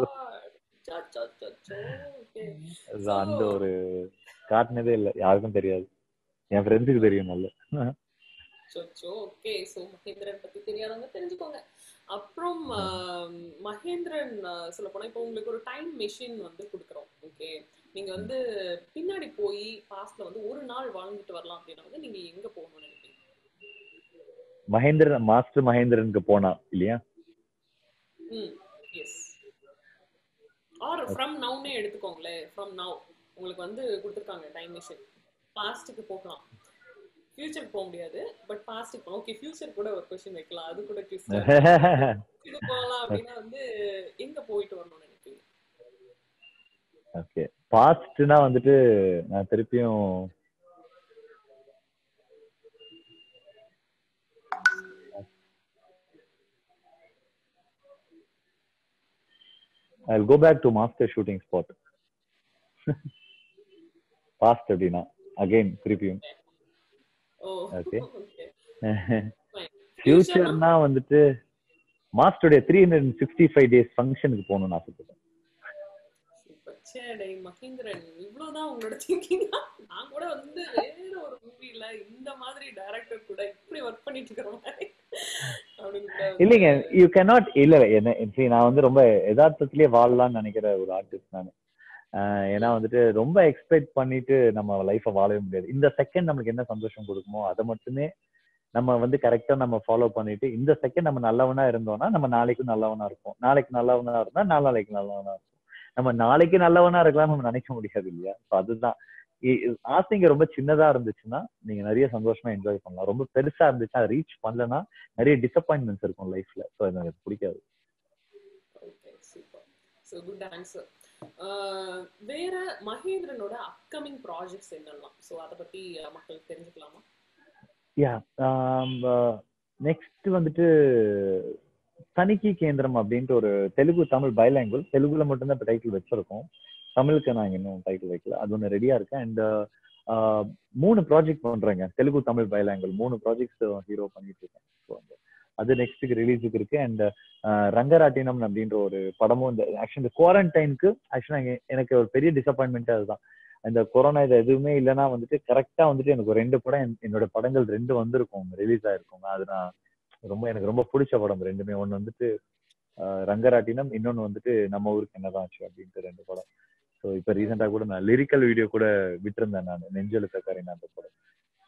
அது அந்த ஒரு காட்டினதே இல்ல யாருக்கும் தெரியாது என் ஃப்ரெண்ட்ஸுக்கு தெரியும் நல்ல சொச்சோ ஓகே ஸோ மகேந்திரன் பத்தி தெரியாதவங்க தெரிஞ்சுக்கோங்க அப்புறம் ஆம், மகேந்திரன் சொல்ல போனா இப்போ உங்களுக்கு ஒரு டைம் மெஷின் வந்து கொடுக்குறோம் ஓகே நீங்க வந்து பின்னாடி போய் பாஸ்ட்ல வந்து ஒரு நாள் வாழ்ந்துட்டு வரலாம் அப்படின்னா வந்து நீங்க எங்க போகணும்னு நினைப்பீங்க மகேந்திரன் மாஸ்டர் மகேந்திரனுக்கு போனா இல்லையா ம் எஸ் ஆர் ஃப்ரம் நவுனே எடுத்துக்கோங்களேன் ஃப்ரம் நவ் உங்களுக்கு வந்து கொடுத்துருக்காங்க டைம் மிஷின் பாஸ்ட்டுக்கு போகலாம் ஃபியூச்சருக்கு போக முடியாது பட் பாஸ்ட்டுக்கு போகலாம் ஓகே ஃபியூச்சர் கூட ஒரு கொஸ்டின் வைக்கலாம் அது கூட ட்விஸ்ட் இது போகலாம் அப்படின்னா வந்து எங்க போயிட்டு வரணும்னு நினைப்பீங்க ஓகே பாஸ்ட்னா வந்துட்டு நான் திருப்பியும் I'll go back to master shooting spot. Past அப்படின்னா அகைன் திருப்பியும் ஓ Okay. ஓகே ஃபியூச்சர்னா வந்துட்டு மாஸ்டருடைய three hundred sixty five days ஃபங்க்ஷனுக்கு போகணும்னு ஆசைப்படுறேன் சூப்பர் சேடை மகேந்திரன் இவ்வளவுதான் உங்களோட திங்கிங்கா நான் கூட வந்து வேற ஒரு மூவில இந்த மாதிரி டைரக்டர் கூட இப்படி ஒர்க் பண்ணிட்டு இருக்கிற மாதிரி அப்படின்னு கூட இல்லைங்க யூ கேனாட் இல்ல என்ன see, நான் வந்து ரொம்ப யதார்த்தத்திலேயே வாழலாம்னு நினைக்கிற ஒரு ஆர்டிஸ்ட் நான் ஏன்னா வந்துட்டு ரொம்ப எக்ஸ்பெக்ட் பண்ணிட்டு நம்ம லைஃபை வாழவே முடியாது இந்த செகண்ட் நமக்கு என்ன சந்தோஷம் கொடுக்குமோ அதை மட்டுமே நம்ம வந்து கரெக்டா நம்ம ஃபாலோ பண்ணிட்டு இந்த செகண்ட் நம்ம நல்லவனா இருந்தோம்னா நம்ம நாளைக்கும் நல்லவனா இருப்போம் நாளைக்கு நல்லவனா இருந்தா நாலு நாளைக்கு நல்லவனா இருப்போம் நம்ம நாளைக்கு நல்லவனா இருக்கலாம் நம்ம நினைக்க முடியாது இல்லையா So அதுதான் இ- இ- ஆசைங்க ரொம்ப சின்னதா இருந்துச்சுன்னா நீங்க நிறைய சந்தோஷமா என்ஜாய் பண்ணலாம் ரொம்ப பெருசா இருந்துச்சுன்னா ரீச் பண்ணலன்னா நிறைய டிசப்பாயின்மெண்ட்ஸ் இருக்கும் லைஃப்ல ஸோ அது எனக்கு பிடிக்காது okay super so good answer வேற மகேந்திரனோட அப்கமிங் ப்ராஜெக்ட்ஸ் என்னெல்லாம் ஸோ அதை பத்தி அஹ், மக்களுக்கு தெரிஞ்சுக்கலாமா யா நெக்ஸ்ட் வந்துட்டு தணிக்கை கேந்திரம் அப்படின்ட்டு ஒரு தெலுங்கு தமிழ் பைலாங்குவல் தெலுங்குல மட்டும்தான் இப்போ டைட்டில் வச்சிருக்கோம் தமிழுக்கு நாங்கள் இன்னும் டைட்டில் வைக்கல அது ஒன்று ரெடியா இருக்கு அண்ட் மூணு ப்ராஜெக்ட் பண்றேங்க தெலுங்கு தமிழ் பைலாங்குவல் மூணு ப்ராஜெக்ட்ஸ் ஹீரோ பண்ணிட்டு இருக்கேன் So, அந்த- அது நெக்ஸ்ட்டுக்கு ரிலீஸுக்கு இருக்கு அண்ட் ரங்கராட்டினம் அப்படின்ற ஒரு படமும் இந்த ஆக்சுவலி இந்த குவாரண்டைனுக்கு ஆக்சுவலாக எனக்கு ஒரு பெரிய டிசப்பாயின்மெண்ட் அதுதான் இந்த கொரோனா இது எதுவுமே இல்லைன்னா வந்துட்டு கரெக்டா வந்துட்டு எனக்கு ஒரு ரெண்டு படம் என்- என்னோட படங்கள் ரெண்டு வந்திருக்கும் ரிலீஸ் ஆயிருக்கும் அது நான் ரொம்ப எனக்கு ரொம்ப பிடிச்ச படம் ரெண்டுமே ஒன்னு வந்துட்டு ஆஹ், ரங்கராட்டினம் இன்னொன்னு வந்துட்டு நம்ம ஊருக்கு என்னதான் ஆச்சு அப்படின்ட்டு ரெண்டு படம் ஸோ இப்போ ரீசெண்டா கூட நான் லிரிக்கல் வீடியோ கூட விட்டிருந்தேன் நான் நெஞ்செழுத்த கரைனா அந்த படம்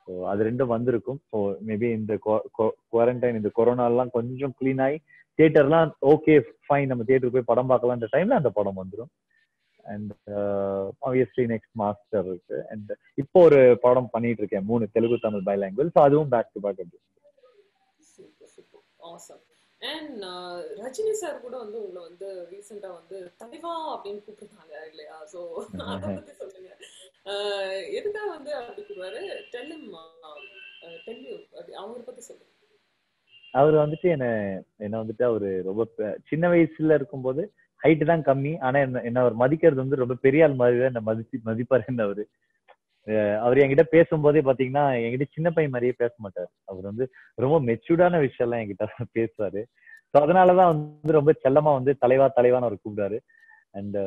ஸோ அது ரெண்டும் வந்திருக்கும் ஸோ மேபி இந்த குவாரண்டைன் இந்த கொரோனாலாம் கொஞ்சம் க்ளீன் ஆகி தியேட்டர்லாம் ஓகே ஃபைன் நம்ம தியேட்டர் போய் படம் பார்க்கலான்ற டைம்ல அந்த படம் வந்துடும் அண்ட் ஆப்வியஸ்லி நெக்ஸ்ட் மாஸ்டர் இருக்கு அண்ட் இப்போ ஒரு படம் பண்ணிட்டு இருக்கேன் மூணு Telugu Tamil bi language so அதுவும் பேக் டு பேக் அப்படி super super awesome and Rajini sir கூட வந்து உங்களை வந்து ரீசெண்டா வந்து தலைவா அப்படின்னு கூப்பிட்டுருந்தாங்க இல்லையா ஸோ அதை பத்தி சொல்லுங்க அஹ், எதுக்காக வந்து அப்படி கூப்பிடுவாரு டெல்லிம் டெல்லி அவரை பத்தி சொல்லுங்க அவர் வந்துட்டு என்ன என்ன வந்துட்டு அவரு ரொம்ப பெ- சின்ன வயசுல இருக்கும்போது ஹைட் தான் கம்மி ஆனா என்ன என்ன அவர் மதிக்கிறது வந்து ரொம்ப பெரிய ஆள் மாதிரி தான் என்ன மதிச்சு மதிப்பாரு என்ன அவரு அஹ் அவர் என்கிட்ட பேசும்போதே பாத்தீங்கன்னா என்கிட்ட சின்ன பையன் மாதிரியே பேச மாட்டார் அவர் வந்து ரொம்ப மெச்சூர்டான விஷயம் எல்லாம் என்கிட்ட பேசுவாரு ஸோ அதனாலதான் வந்து ரொம்ப செல்லமா வந்து தலைவா தலைவான்னு அவர் கூப்பிடுவாரு அண்ட்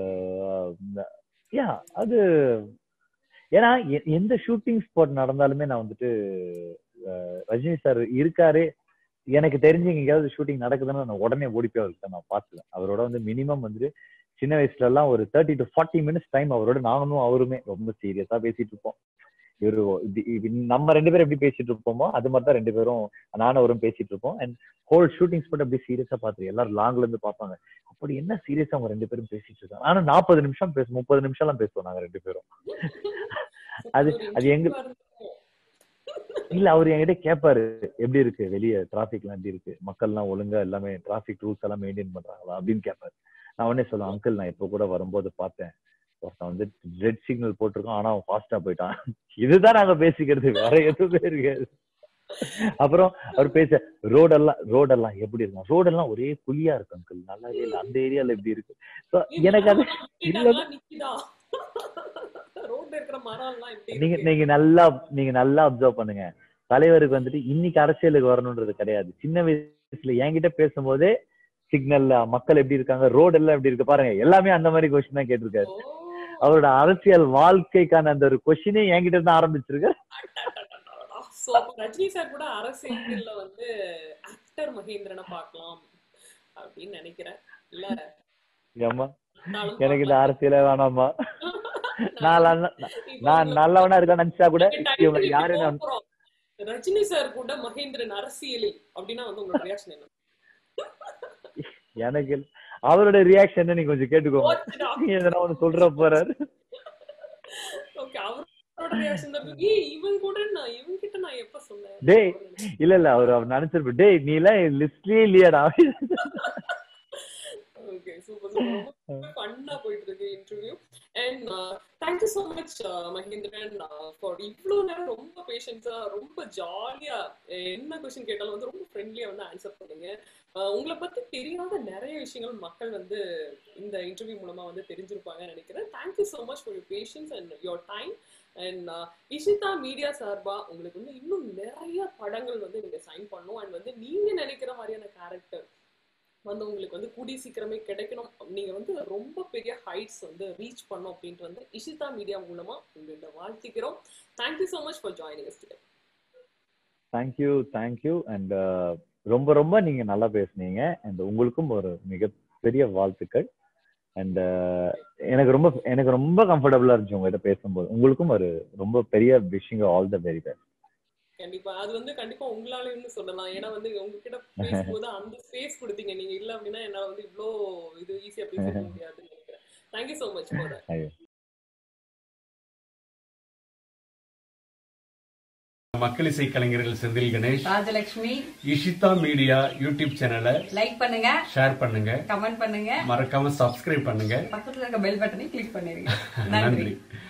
யா அது ஏன்னா எ- எந்த ஷூட்டிங் ஸ்பாட் நடந்தாலுமே நான் வந்துட்டு அஹ் ரஜினி சார் இருக்காரு எனக்கு தெரிஞ்சு எங்கேயாவது ஷூட்டிங் நடக்குதுன்னா நான் உடனே ஓடி போய் அவர்கிட்ட நான் பார்த்துவேன் அவரோட வந்து மினிமம் வந்து சின்ன வயசுல எல்லாம் ஒரு thirty to forty minutes time அவரோட நானும் அவருமே ரொம்ப சீரியஸா பேசிட்டு இருப்போம் இவரு இது- இது நம்ம ரெண்டு பேரும் எப்படி பேசிட்டு இருப்போமோ அது மாதிரி தான் ரெண்டு பேரும் நானும் அவரும் பேசிட்டு இருப்போம் அண்ட் ஹோல் ஷூட்டிங் ஸ்பாட் அப்படி சீரியஸா பார்த்து எல்லாரும் லாங்ல இருந்து பார்ப்பாங்க அப்படி என்ன சீரியஸா அவங்க ரெண்டு பேரும் பேசிட்டு இருக்காங்க ஆனா நாற்பது நிமிஷம் பேசும் முப்பது நிமிஷம் எல்லாம் பேசுவோம் நாங்க ரெண்டு பேரும் அது- ஒரு அது எங்க- interview-ஆ இருந்திருக்கும். இல்ல அவர் என்கிட்ட கேட்பாரு எப்படி இருக்கு வெளியே டிராபிக் எல்லாம் எப்படி இருக்கு மக்கள் எல்லாம் ஒழுங்கா எல்லாமே டிராபிக் ரூல்ஸ் எல்லாம் மெயின்டைன் பண்றாங்களா அப்படின்னு கேட்பாரு நான் உடனே சொல்லுவேன் அங்கிள் நான் இப்ப கூட வரும்போது பார்த்தேன் ஒருத்தன் வந்து ரெட் சிக்னல் போட்டிருக்கான் ஆனா அவன் ஃபாஸ்டா போயிட்டான் இதுதான் நாங்க பேசிக்கிறது வேற எதுவுமே இருக்காது அப்புறம் அவர் பேச ரோடெல்லாம் ரோடெல்லாம் எப்படி இருக்கும் ரோடெல்லாம் ஒரே குழியா இருக்கு அங்கிள் நல்லாவே இல்லை அந்த ஏரியால எப்படி இருக்கு So, ஏய், எனக்கு அது மரம் இல்ல நிக்குதா, நிக்குதா ரோட்ல இருக்கிற மரம் எல்லாம் எப்படி நீங்க இருக்கு? நீங்க நல்லா நீங்க நல்லா அப்சர்வ் பண்ணுங்க தலைவருக்கு வந்துட்டு இன்னைக்கு அரசியலுக்கு வரணும்ன்றது கிடையாது சின்ன வயசுல என்கிட்ட பேசும்போதே சிக்னல்ல மக்கள் எப்படி இருக்காங்க ரோடு எல்லாம் எப்படி இருக்கு பாருங்க எல்லாமே அந்த மாதிரி கொஸ்டின் தான் கேட்டிருக்காரு ஓ, அவரோட அரசியல் வாழ்க்கைக்கான அந்த ஒரு கொஸ்டினே என்கிட்ட தான் ஆரம்பிச்சிருக்காரு so அப்ப ரஜினி சார் கூட அரசியல்ல வந்து ஆக்டர் மகேந்திரனை பார்க்கலாம் அப்படின்னு நினைக்கிறேன் இல்ல ஏம்மா நானும் எனக்கு இந்த பார்க்கலாம். அரசியலே வேணாம்மா நான் நல்ல- இப்போ நான் உங்களுக்கு நல்லவனா இருக்கா நினைச்சா கூட இந்த title இவங்க இப்படி யாரு போக போறோம். ரஜினி சார் கூட மகேந்திரன் அரசியலில் அப்படின்னா வந்து உங்களோட ரியாக்ஷன் என்ன எனக்கு இல்ல. அவரோட ரியாக்ஷன் நீங்க கொஞ்சம் கேட்டுக்கோங்க போச்சுடா. எதனா ஒண்ணு சொல்ற போறாரு ஓகே அவரோட ரியாக்ஷன் தான் இருக்கு. ஏய் இவன் கூட நான் இவன் கிட்ட நான் எப்ப சொன்னேன் டேய். இல்ல இல்ல அவர் அவர் நினைச்சிருப்ப டேய் நீ எல்லாம் லிஸ்ட்லயே இல்லையாடா ஓகே சூப்பர் சூப்பர் ஃபன்னா போயிட்டு இருக்கு interview and thank you so much Mahendran for இவ்வளோ நேரம் ரொம்ப பேஷன்ஸா ரொம்ப ஜாலியா என்ன கொஸ்டின் கேட்டாலும் வந்து ரொம்ப ஃப்ரெண்ட்லியா வந்து ஆன்சர் பண்ணீங்க Uh, உங்களை பத்தி தெரியாத நிறைய விஷயங்கள் மக்கள் வந்து இந்த இன்டர்வியூ மூலமா வந்து தெரிஞ்சிருப்பாங்கன்னு நினைக்கிறேன் thank you so much for your patience and your time and Ishita media சார்பா உங்களுக்கு வந்து இன்னும் நிறைய படங்கள் வந்து நீங்க சைன் பண்ணணும் அண்ட் வந்து நீங்க நினைக்கிற மாதிரியான கேரக்டர் வந்து உங்களுக்கு வந்து கூடிய சீக்கிரமே கிடைக்கணும் நீங்க வந்து ரொம்ப பெரிய ஹைட்ஸ் வந்து ரீச் பண்ணும் அப்படின்ட்டு வந்து இஷிதா மீடியா மூலமா உங்கள்கிட்ட வாழ்த்திக்கிறோம் thank you so much for joining today thank you thank you and ரொம்ப ரொம்ப நீங்க நல்லா பேசுனீங்க அண்ட் உங்களுக்கும் ஒரு மிகப்பெரிய வாழ்த்துக்கள் அண்ட் எனக்கு ரொம்ப எனக்கு ரொம்ப கம்ஃபர்டபுளா இருந்துச்சு உங்ககிட்ட பேசும்போது உங்களுக்கும் ஒரு ரொம்ப பெரிய wishing all the very best கண்டிப்பா அது வந்து கண்டிப்பா உங்களாலையும் சொல்லலாம் ஏன்னா வந்து உங்ககிட்ட பேசும்போது அந்த ஸ்பேஸ் கொடுத்தீங்க நீங்க இல்ல அப்படின்னா என்னால வந்து இவ்ளோ இது ஈஸியா பேச முடியாதுன்னு நினைக்கிறேன் தேங்க்யூ ஸோ மச் ஃபார் மக்கள் இசை கலைஞர்கள் செந்தில் கணேஷ் ராஜலட்சுமி இஷிதா மீடியா யூடியூப் சேனலை லைக் பண்ணுங்க ஷேர் பண்ணுங்க கமெண்ட் பண்ணுங்க மறக்காம சப்ஸ்கிரைப் பண்ணுங்க பக்கத்துல இருக்க பெல் பட்டனை கிளிக் பண்ணிருங்க நன்றி நன்றி